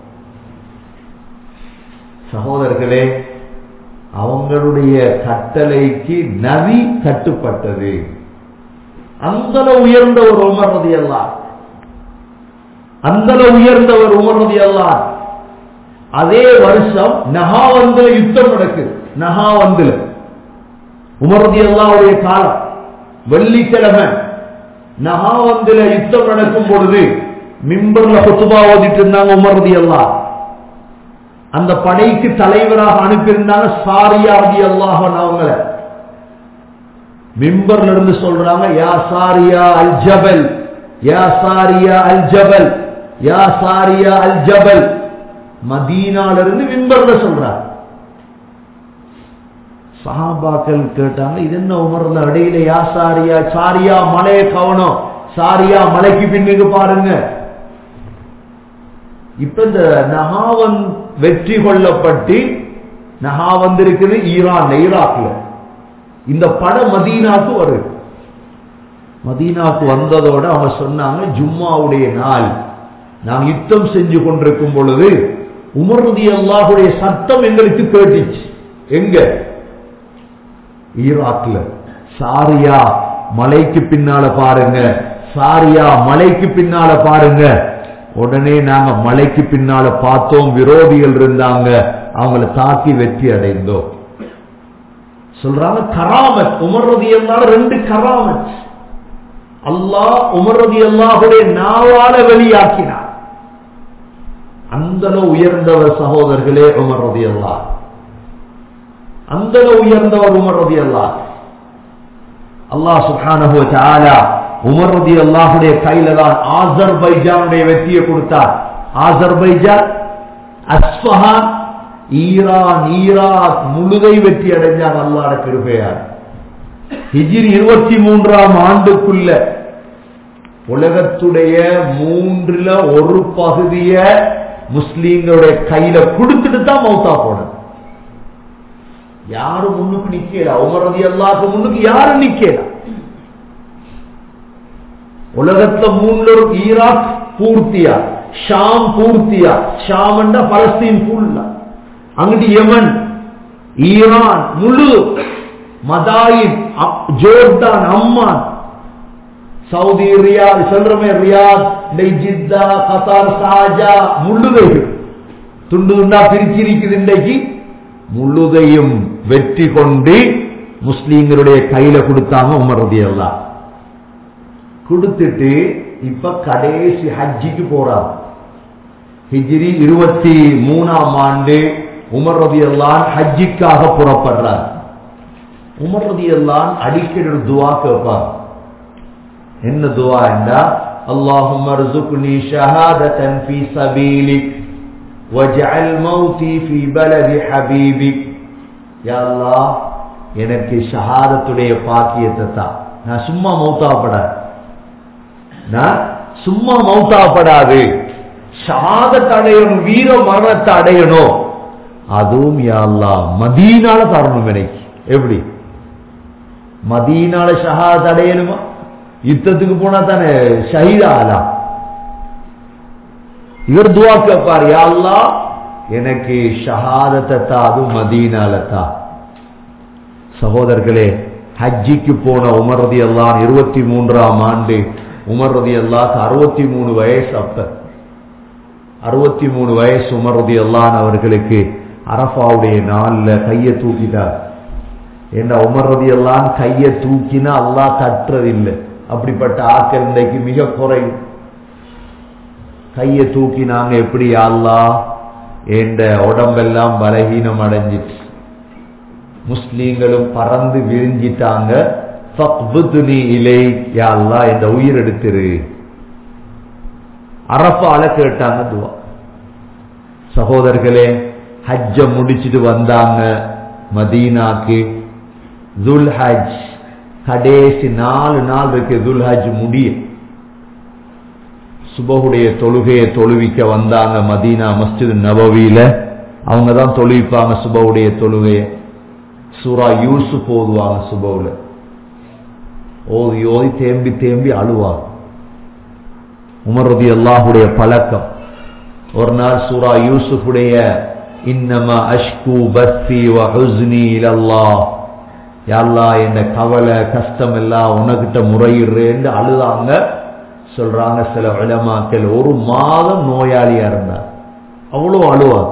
சகோதரர்களே அவங்களுடைய கட்டளைக்கு நதி கட்டுப்பட்டது அந்த உயர்ந்த ஒரு உமர்றது எல்லாம் அந்த உயர்ந்தவர் உமர்றது எல்லாம் அதே வருஷம் நகாவந்தில யுத்தம் நடக்குது நகாவந்தில உமர்றது எல்லாவுடைய காலம் வெள்ளிக்கிழமை நகாவந்தில யுத்தம் நடக்கும் பொழுது மிம்பர்ல கொத்துபா ஓதிட்டு இருந்தாங்க உமர்றது எல்லாம் அந்த படைக்கு தலைவராக அனுப்பியிருந்தாங்க சாரியா ரதி அல்லாஹன் அவங்கள மிம்பர்ல இருந்து சொல்றாங்க யா சாரியா அல் ஜபல் யா சாரியா அல் ஜபல் யா சாரியா அல் ஜபல் மதீனால இருந்து மிம்பர்ல சொல்றாங்க சஹாபாக்கள் கேட்டாங்க இது என்ன உமர்ல இடையில யா சாரியா சாரியா மலைய கவனம் சாரியா மலைக்கு பின்னுக்கு பாருங்க இப்ப இந்த நகாவன் வெற்றி கொள்ளப்பட்டு நகா வந்திருக்குது ஈரான் ஈராக்ல இந்த படம் மதீனாக்கு வருது மதீனாக்கு வந்ததோட அவங்க சொன்னாங்க ஜும்மாவுடைய நாள் நாம் யுத்தம் செஞ்சு கொண்டிருக்கும் பொழுது உமர்தி அல்லாஹுடைய சத்தம் எங்களுக்கு கேட்டுச்சு எங்க ஈராக்ல சாரியா மலைக்கு பின்னால பாருங்க சாரியா மலைக்கு பின்னால பாருங்க உடனே நாங்க மலைக்கு பின்னால பார்த்தோம் விரோதிகள் இருந்தாங்க அவங்கள தாக்கி வெற்றி அடைந்தோம் சொல்றாங்க கராமத் உமர்றது எல்லாரும் ரெண்டு கராமத் அல்லாஹ் உமர்றது எல்லாருடைய நாவால வெளியாக்கினார் அந்த உயர்ந்தவர் சகோதரர்களே உமர்றது எல்லா அந்த உயர்ந்தவர் உமர்றது எல்லா அல்லாஹ் சுப்ஹானஹு வ தஆலா உமர் ரதி அல்லாஹுடைய கையில தான் ஆசர்பைஜானுடைய வெற்றியை கொடுத்தார் ஆசர்பைஜான் அஸ்பஹான் ஈரான் ஈராக் முழுதை வெற்றி அடைஞ்சாங்க அல்லாட கிருபையார் ஹிஜிரி இருபத்தி மூன்றாம் ஆண்டுக்குள்ள உலகத்துடைய மூன்றுல ஒரு பகுதிய முஸ்லீம்களுடைய கையில கொடுத்துட்டு தான் மௌத்தா போனது யாரும் முன்னுக்கு நிக்கல உமரதி அல்லாக்கு முன்னுக்கு யாரும் நிக்கல உலகத்துல மூணுல ஒரு ஈராக் பூர்த்தியா ஷாம் பூர்த்தியா ஷாம் பலஸ்தீன் ஃபுல்லா அங்கிட்டு யமன் ஈரான் முழு மதாயின் ஜோர்டான் அம்மான் சவுதி ரியாத் சொல்றமே ரியாத் ஜித்தா கத்தார் சாஜா முழுதையும் துண்டு துண்டா பிரிச்சு இருக்குது இன்றைக்கு முழுதையும் வெற்றி கொண்டு முஸ்லீம்களுடைய கையில கொடுத்தாங்க உமர் ரதி எல்லாம் கொடுத்துட்டு இப்ப கடைசி ஹஜ்ஜிக்கு போறாங்க ஹிஜ்ரி இருபத்தி மூணாம் ஆண்டு உமர் ரதி எல்லாம் ஹஜ்ஜிக்காக புறப்படுறார் உமர் ரதி எல்லாம் அடிக்கடி ஒரு துவா கேட்பார் என்ன துவா என்றா اللهم ارزقني شهادة في سبيلك واجعل موتي في بلد حبيبك يا الله எனக்கு ஷஹாதத்துடைய பாக்கியத்தை தான் நான் சும்மா மௌத்தாப்படாது நான் சும்மா மௌத்தாப்படாது ஷஹாதத்தை அடையணும் வீர மரணத்தை அடையணும் அதுவும் யாழ்லா மதீனால தரணும் எனக்கு எப்படி மதீனால ஷஹாத் அடையணுமா யுத்தத்துக்கு போனா தானே ஷஹீதா ஆலாம் இவர் துவா கேட்பார் யாழ்லா எனக்கு ஷஹாதத்தை தான் அதுவும் மதீனால தான் சகோதரர்களே ஹஜ்ஜிக்கு போன உமர் ரதி அல்லான் இருபத்தி மூன்றாம் ஆண்டு உமர் ரதி அல்லாக்கு அறுபத்தி மூணு வயசு அப்ப அறுபத்தி மூணு வயசு உமர் ரதி அல்லான் அவர்களுக்கு அரபாவுடைய நாள்ல கையை தூக்கிட்டார் ஏண்டா உமர் ரதி அல்லான் கையை தூக்கினா அல்லா தட்டுறதில்லை அப்படிப்பட்ட ஆக்கள் இன்றைக்கு மிக குறையும் கையை தூக்கினாங்க எப்படி அல்லா என்ற உடம்பெல்லாம் பலகீனம் அடைஞ்சிட்டு முஸ்லீம்களும் பறந்து விரிஞ்சிட்டாங்க இலை யாழ்லா என்ற உயிர் எடுத்துரு அரப்பால கேட்டாங்க துவா சகோதரர்களே ஹஜ்ஜ முடிச்சிட்டு வந்தாங்க மதீனாக்கு துல் ஹஜ் கடைசி நாலு நாள் இருக்கு துல் ஹஜ் முடிய சுபகுடைய தொழுகையை தொழுவிக்க வந்தாங்க மதீனா மஸ்ஜித் நபவியில அவங்க தான் தொழுவிப்பாங்க சுபவுடைய தொழுகையை சூரா யூசுப் ஓதுவாங்க சுபவுல ஓதி ஓதி தேம்பி தேம்பி அழுவாங்க உமர் ரதி அல்லாஹுடைய பழக்கம் ஒரு நாள் சூரா யூசுஃபுடைய இன்னமா அஷ்கு பஸ்தி வஹுஸ்னி இலல்லாஹ் யாழ்லா என்ன கவலை கஷ்டம் எல்லாம் உனக்கிட்ட முறையிடுறேன்னு அழுதாங்க சொல்றாங்க சில விளமாக்கள் ஒரு மாதம் நோயாளியா இருந்தார் அவ்வளோ அழுவாங்க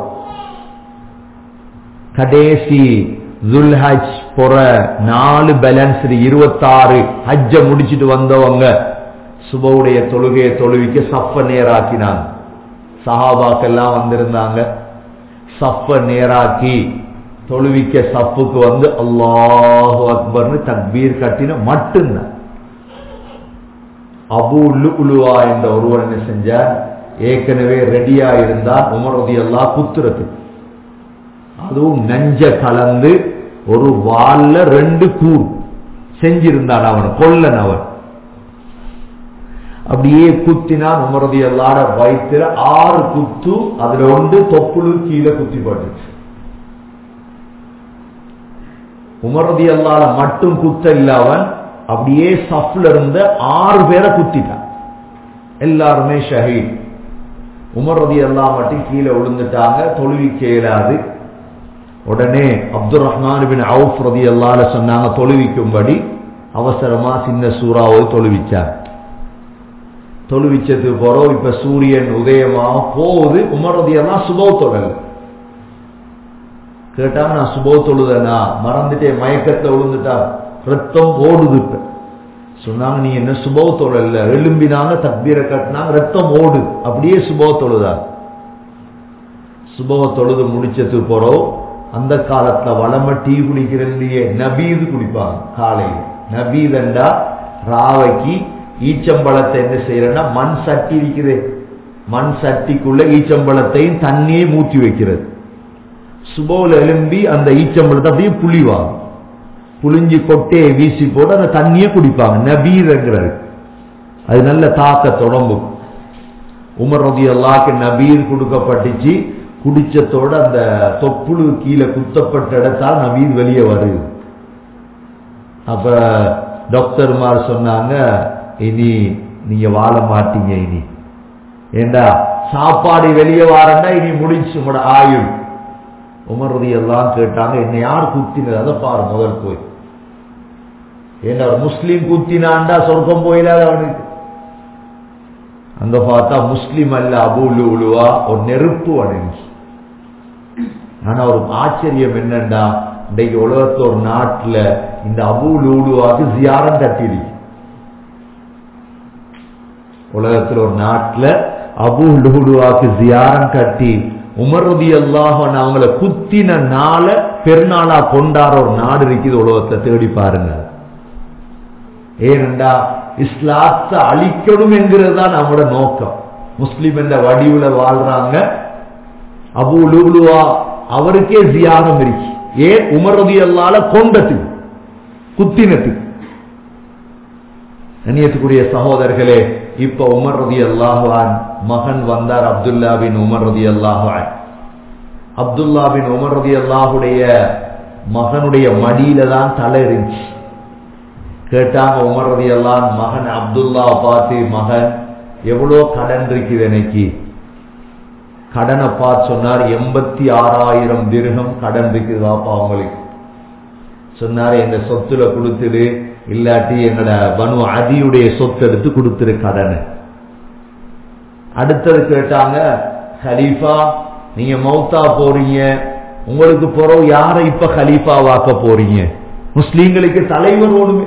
கடைசி துல்ஹஜ் பொற நாலு பேலன்ஸ் இருபத்தாறு ஹஜ்ஜ முடிச்சிட்டு வந்தவங்க சுபவுடைய தொழுகையை தொழுவிக்க சஃப நேராக்கினாங்க சஹாபாக்கெல்லாம் வந்திருந்தாங்க சஃப நேராக்கி தொழுவிக்க சப்புக்கு வந்து அல்லாஹு அக்பர்னு தக்பீர் கட்டின மட்டும்தான் அபு உலுவா என்ற ஒருவர் என்ன செஞ்சார் ஏற்கனவே ரெடியா இருந்தா உமரதி எல்லாம் குத்துறதுக்கு அதுவும் நஞ்ச கலந்து ஒரு வால்ல ரெண்டு கூர் செஞ்சிருந்தான் அவன் கொல்லன் அவன் அப்படியே குத்தினான் உமரதி எல்லாட வயிற்றுல ஆறு குத்து அதுல ஒன்று தொப்புளு கீழே குத்தி போட்டுச்சு உமரதி அல்லால மட்டும் குத்த இல்ல அவன் அப்படியே சஃப்ல இருந்த ஆறு பேரை குத்திட்டான் எல்லாருமே ஷஹீத் உமரதி அல்லா மட்டும் கீழே விழுந்துட்டாங்க தொழுவிக்க இயலாது உடனே அப்துல் ரஹ்மான் பின் அவுஃப் ரதி அல்லால சொன்னாங்க தொழுவிக்கும்படி அவசரமா சின்ன சூறாவை தொழுவிச்சார் தொழுவிச்சதுக்கு போறோம் இப்ப சூரியன் உதயமாக போகுது உமர் ரதி எல்லாம் சுபோ தொழல் கேட்டாங்க நான் சுபோ தொழுதனா மறந்துட்டே மயக்கத்துல விழுந்துட்டா ரத்தம் ஓடுது இப்ப சொன்னாங்க நீ என்ன சுபோ தொழல்ல எலும்பினாங்க தக்பீரை கட்டினாங்க ரத்தம் ஓடுது அப்படியே சுபோ தொழுதா சுபவ தொழுது முடிச்சதுக்கு போறோம் அந்த காலத்துல வளம டீ குடிக்கிறதுலயே நபீது குடிப்பாங்க காலையில் நபீதண்டா ராவைக்கு ஈச்சம்பழத்தை என்ன செய்யறேன்னா மண் சட்டி இருக்குது மண் சட்டிக்குள்ள ஈச்சம்பழத்தையும் தண்ணியே மூத்தி வைக்கிறது சுபோல எலும்பி அந்த ஈச்சம்பழத்தை அப்படியே புளிவாங்க புளிஞ்சி கொட்டையை வீசி போட்டு அந்த தண்ணியை குடிப்பாங்க நபீர்ங்கிறது அது நல்ல தாக்க தொடம்பு உமர் ரதி அல்லாக்கு நபீர் கொடுக்கப்பட்டுச்சு குடிச்சத்தோட அந்த தொப்புழு கீழே குத்தப்பட்ட இடத்தால் நபீர் வெளியே வருது அப்ப டாக்டர்மார் சொன்னாங்க இனி நீங்க வாழ மாட்டீங்க இனி ஏண்டா சாப்பாடு வெளியே வாரண்டா இனி முடிச்சு உங்களோட ஆயுள் உமர் ரதி எல்லாம் கேட்டாங்க என்னை யார் குத்தினது அதை பாரு முதல் போய் ஏன்னா ஒரு முஸ்லீம் குத்தினாண்டா சொர்க்கம் போயிடாத அவனுக்கு அங்க பார்த்தா முஸ்லீம் அல்ல அபூலு உழுவா ஒரு நெருப்பு அடைஞ்சு ஆனா ஒரு ஆச்சரியம் என்னண்டா இன்றைக்கு உலகத்துல ஒரு நாட்டுல இந்த அபூல் ஊடுவாக்கு ஜியாரம் கட்டிருக்கு உலகத்துல ஒரு நாட்டுல அபூல் ஊடுவாக்கு ஜியாரம் கட்டி உமர்ரதி அல்லாஹ் அவங்கள குத்தின நாள பெருநாளா கொண்டாட ஒரு நாடு இருக்குது உலகத்தை தேடி பாருங்க ஏனென்றா இஸ்லாத்தை அழிக்கணும் என்கிறது தான் நம்மளோட நோக்கம் முஸ்லிம் என்ற வடிவுல வாழ்றாங்க அபு லுலுவா அவருக்கே ஜியாரம் இருக்கு ஏன் உமரதி அல்லால கொண்டதுக்கு குத்தினத்துக்கு கண்ணியத்துக்குரிய சகோதரர்களே இப்ப உமர் ரதி அல்லாஹான் மகன் வந்தார் அப்துல்லா பின் உமர் ரதி அல்லாஹான் அப்துல்லா பின் உமர் ரதி அல்லாஹுடைய மகனுடைய மடியில தான் தலை இருந்துச்சு கேட்டாங்க உமர் ரதி அல்லான் மகன் அப்துல்லா பார்த்து மகன் எவ்வளோ கடன் இருக்குது எனக்கு கடனை பார்த்து சொன்னார் எண்பத்தி ஆறாயிரம் திருகம் கடன் இருக்குது வாப்பா அவங்களுக்கு சொன்னார் எங்க சொத்துல கொடுத்துடு இல்லாட்டி எங்கட பனு அதியுடைய சொத்து எடுத்து கொடுத்துரு கடனை அடுத்தது கேட்டாங்க ஹலீஃபா நீங்க மௌத்தா போறீங்க உங்களுக்கு பிறகு யாரை இப்ப ஹலீஃபா வாக்க போறீங்க முஸ்லீம்களுக்கு தலைவர் ஓடுமே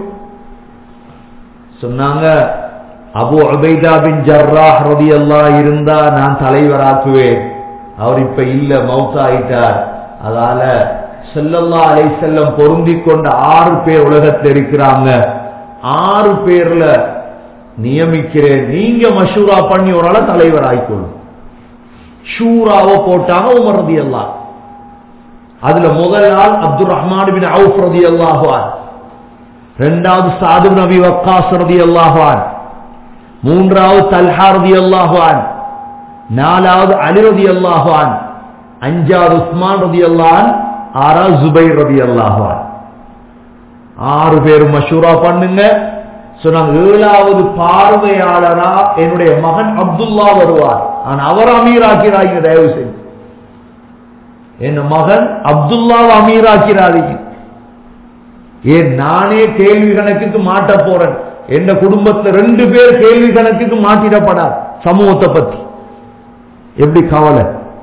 சொன்னாங்க அபு அபைதா பின் ஜர்ராஹ் ரதி எல்லாம் இருந்தா நான் தலைவராக்குவேன் அவர் இப்ப இல்ல மௌத்தா ஆயிட்டார் அதால செல்லல்லா அலை செல்லம் பொருந்தி கொண்ட ஆறு பேர் உலகத்தில் இருக்கிறாங்க ஆறு பேர்ல நியமிக்கிறேன் நீங்க மஷூரா பண்ணி ஒரு ஆள தலைவர் ஆயிக்கொள்ளும் ஷூராவோ போட்டாங்க உமர் ரதி எல்லாம் அதுல முதல் ஆள் அப்துல் ரஹ்மான் பின் அவுஃப் ரதி அல்லாஹான் இரண்டாவது சாது நபி வக்காஸ் ரதி அல்லாஹான் மூன்றாவது தல்ஹா ரதி அல்லாஹான் நாலாவது அலி ரதி அல்லாஹான் அஞ்சாவது உஸ்மான் ரதி அல்லான் ஆறாவது ஜுபைர் ரதி அல்லாஹான் ஆறு பேர் மஷூரா பண்ணுங்க சொன்னாங்க ஏழாவது பார்வையாளரா என்னுடைய மகன் அப்துல்லா வருவார் ஆனா அவர் அமீராக்கிறாங்க தயவு செய்து என் மகன் அப்துல்லாவை அமீராக்கிறாதீங்க ஏன் நானே கேள்வி கணக்குக்கு மாட்ட போறேன் எந்த குடும்பத்துல ரெண்டு பேர் கேள்வி கணக்குக்கு மாட்டிடப்படாது சமூகத்தை பத்தி எப்படி கவலை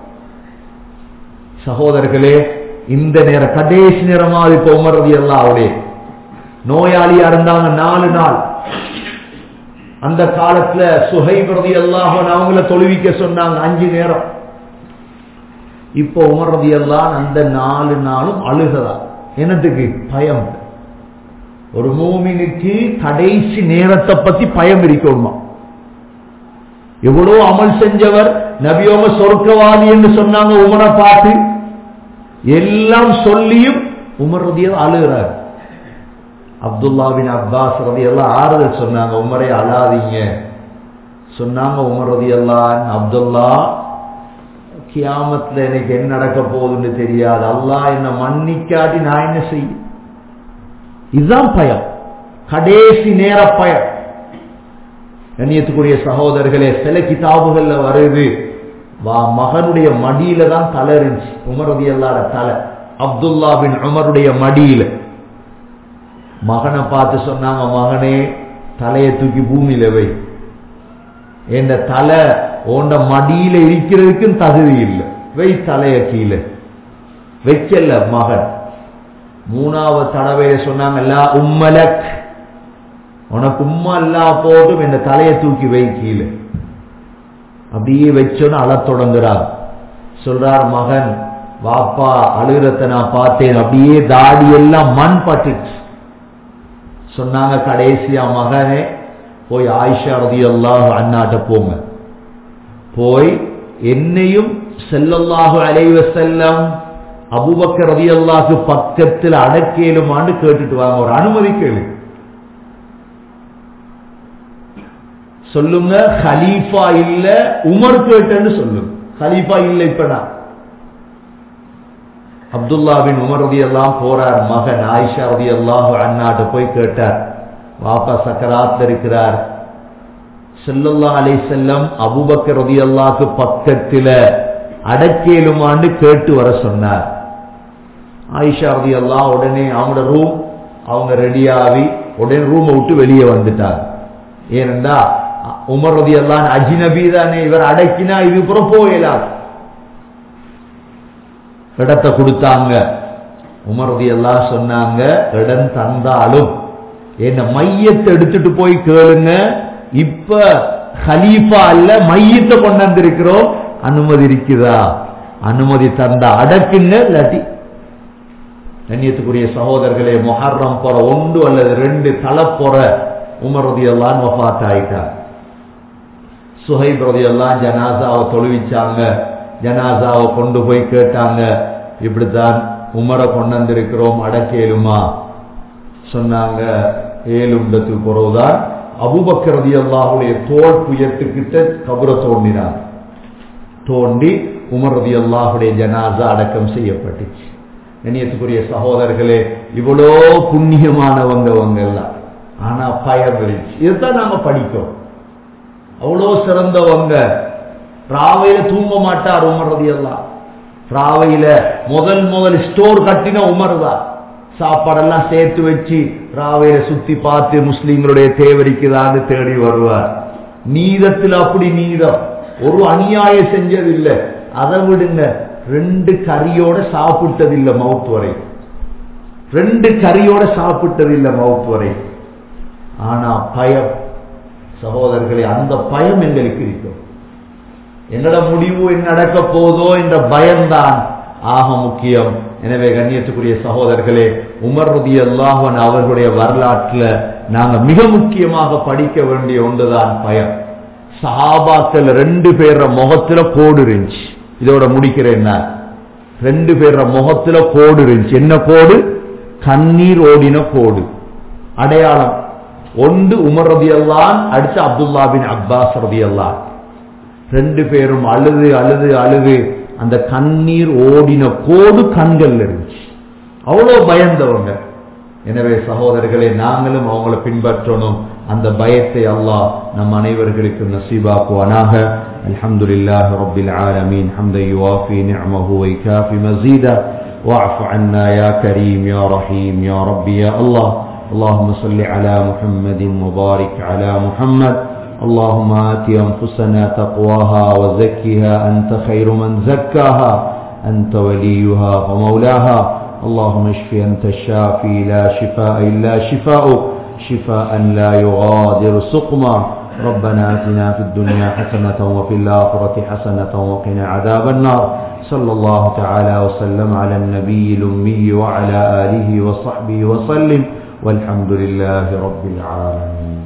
சகோதரர்களே இந்த நேரம் கடைசி நேரமா இப்ப உமர்றது எல்லாம் அவளே நோயாளியா இருந்தாங்க நாலு நாள் அந்த காலத்துல சுகைபிரதி எல்லாம் அவங்கள தொழுவிக்க சொன்னாங்க அஞ்சு நேரம் இப்போ உமர்றது எல்லாம் அந்த நாலு நாளும் அழுகதா என்னத்துக்கு பயம் ஒரு மூமினுக்கு கடைசி நேரத்தை பத்தி பயம் இருக்கணுமா எவ்வளவு அமல் செஞ்சவர் நபியோம சொர்க்கவாதி என்று சொன்னாங்க உமரை பார்த்து எல்லாம் சொல்லியும் உமர் ரதியா அழுகிறார் அப்துல்லாவின் அப்பாஸ் ரதி எல்லாம் ஆறுதல் சொன்னாங்க உமரை அழாதீங்க சொன்னாங்க உமர் ரதி எல்லாம் அப்துல்லா கியாமத்துல எனக்கு என்ன நடக்க போகுதுன்னு தெரியாது அல்லாஹ் என்ன மன்னிக்காட்டி நான் என்ன செய்ய இதுதான் பயம் கடைசி நேர பயம் கண்ணியத்துக்குரிய சகோதரர்களே சில கிதாபுகள்ல வருது வா மகனுடைய மடியில தான் தலை இருந்துச்சு உமரதி அல்லாத தலை அப்துல்லா பின் உமருடைய மடியில மகனை பார்த்து சொன்னாங்க மகனே தலையை தூக்கி பூமியில வை என்ற தலை உண்ட மடியில இருக்கிறதுக்கும் தகுதி இல்லை வை தலைய கீழே வைக்கல மகன் மூணாவது தடவையில சொன்னாங்கல்ல உம்மலக் உனக்கு உம்மா இல்லா போட்டும் இந்த தலையை தூக்கி வை கீழே அப்படியே வச்சோன்னு அழத் தொடங்குறார் சொல்றார் மகன் வாப்பா அழுகிறத நான் பார்த்தேன் அப்படியே தாடி எல்லாம் மண் பட்டுச்சு சொன்னாங்க கடைசியா மகனே போய் ஆயிஷா ரதி அல்லாஹ் அண்ணாட்ட போங்க போய் என்னையும் செல்லல்லாஹு அலைவ செல்லம் அபுபக்கர் ரதி அல்லாஹு பக்கத்தில் அடக்கேலுமான்னு கேட்டுட்டு வாங்க ஒரு அனுமதி கேளு சொல்லுங்க ஹலீஃபா இல்ல உமர் கேட்டேன்னு சொல்லுங்க ஹலீஃபா இல்ல இப்ப நான் அப்துல்லா பின் உமர் ரதி எல்லாம் போறார் மகன் ஆயிஷா ரதி அல்லாஹு அண்ணாட்ட போய் கேட்டார் வாப்பா சக்கராத் இருக்கிறார் செல்லல்லா அலை செல்லம் அபுபக்கர் ரதி அல்லாக்கு பக்கத்துல அடக்கேலுமான்னு கேட்டு வர சொன்னார் ஆயிஷா ரதி எல்லாம் உடனே அவங்களோட ரூம் அவங்க ரெடியாகி உடனே ரூமை விட்டு வெளியே வந்துட்டாங்க ஏனென்றா உமர் ரதி எல்லாம் அஜினபி தானே இவர் அடக்கினா இது புறம் போயிடாது இடத்தை கொடுத்தாங்க உமரதி எல்லாம் சொன்னாங்க இடம் தந்தாலும் என்ன மையத்தை எடுத்துட்டு போய் கேளுங்க இப்ப ஹலீஃபா அல்ல மையத்தை கொண்டு வந்திருக்கிறோம் அனுமதி இருக்குதா அனுமதி தந்தா அடக்குங்க இல்லாட்டி கண்ணியத்துக்குரிய சகோதரர்களே மொஹர்ரம் போற ஒன்று அல்லது ரெண்டு தலை போற உமரதி எல்லாம் வஃத் ஆயிட்டார் சுஹைப் ரதி எல்லாம் ஜனாசாவை தொழுவிச்சாங்க ஜனாசாவை கொண்டு போய் கேட்டாங்க இப்படித்தான் உமரை கொண்டு வந்திருக்கிறோம் அடக்கேலுமா சொன்னாங்க ஏழுண்டத்துக்கு பிறகுதான் அபுபக்கரதி அல்லாஹுடைய தோல் புயத்துக்கிட்ட கபரை தோண்டினாங்க தோண்டி உமர் ரதி அல்லாஹுடைய ஜனாசா அடக்கம் செய்யப்பட்டுச்சு கண்ணியத்துக்குரிய சகோதரர்களே இவ்வளோ புண்ணியமானவங்க அவங்க எல்லாம் ஆனா பயம் இருந்துச்சு இதுதான் நாம படிக்கிறோம் அவ்வளோ சிறந்தவங்க ராவையில தூங்க மாட்டார் உமர் ரதி எல்லாம் ராவையில முதல் முதல் ஸ்டோர் கட்டின உமர் தான் சாப்பாடெல்லாம் சேர்த்து வச்சு ராவையில சுத்தி பார்த்து முஸ்லீம்களுடைய தேவரிக்குதான்னு தேடி வருவார் நீதத்தில் அப்படி நீதம் ஒரு அநியாயம் செஞ்சதில்லை அதை விடுங்க ரெண்டு கறியோட சாப்பிட்டதில்லை மவுத் வரை ரெண்டு கறியோட சாப்பிட்டதில்லை மவுத் வரை ஆனா பயம் சகோதரர்களே அந்த பயம் எங்களுக்கு இருக்கும் என்னோட முடிவு என்ன நடக்க போதோ என்ற பயம்தான் ஆக முக்கியம் எனவே கண்ணியத்துக்குரிய சகோதரர்களே உமர் ரதி அல்லாஹன் அவர்களுடைய வரலாற்றுல நாங்க மிக முக்கியமாக படிக்க வேண்டிய ஒன்றுதான் பயம் சஹாபாக்கள் ரெண்டு பேர முகத்துல கோடு இருந்துச்சு இதோட முடிக்கிறேன் ரெண்டு பேர முகத்துல கோடு இருந்துச்சு என்ன கோடு கண்ணீர் ஓடின கோடு அடையாளம் ஒன்று உமர் ரதி அல்லான் அடுத்து அப்துல்லா பின் அப்பாஸ் ரதி அல்லான் ரெண்டு பேரும் அழுது அழுது அழுது அந்த கண்ணீர் ஓடின கோடு கண்கள் இருந்துச்சு அவ்வளோ பயந்தவங்க எனவே சகோதரர்களே நாங்களும் அவங்கள பின்பற்றணும் அந்த பயத்தை அல்லாஹ் நம் அனைவர்களுக்கு நசீபாக்குவானாக الحمد لله رب العالمين حمدا يوافي نعمه ويكافي مزيدا واعف عنا يا كريم يا رحيم يا ربي يا الله اللهم صل على محمد وبارك على محمد اللهم آت أنفسنا تقواها وزكها أنت خير من زكاها أنت وليها ومولاها اللهم اشف أنت الشافي لا شفاء إلا شفاؤك شفاء لا يغادر سقما ربنا آتنا في الدنيا حسنة وفي الآخرة حسنة وقنا عذاب النار صلى الله تعالى وسلم على النبي الأمي وعلى آله وصحبه وسلم والحمد لله رب العالمين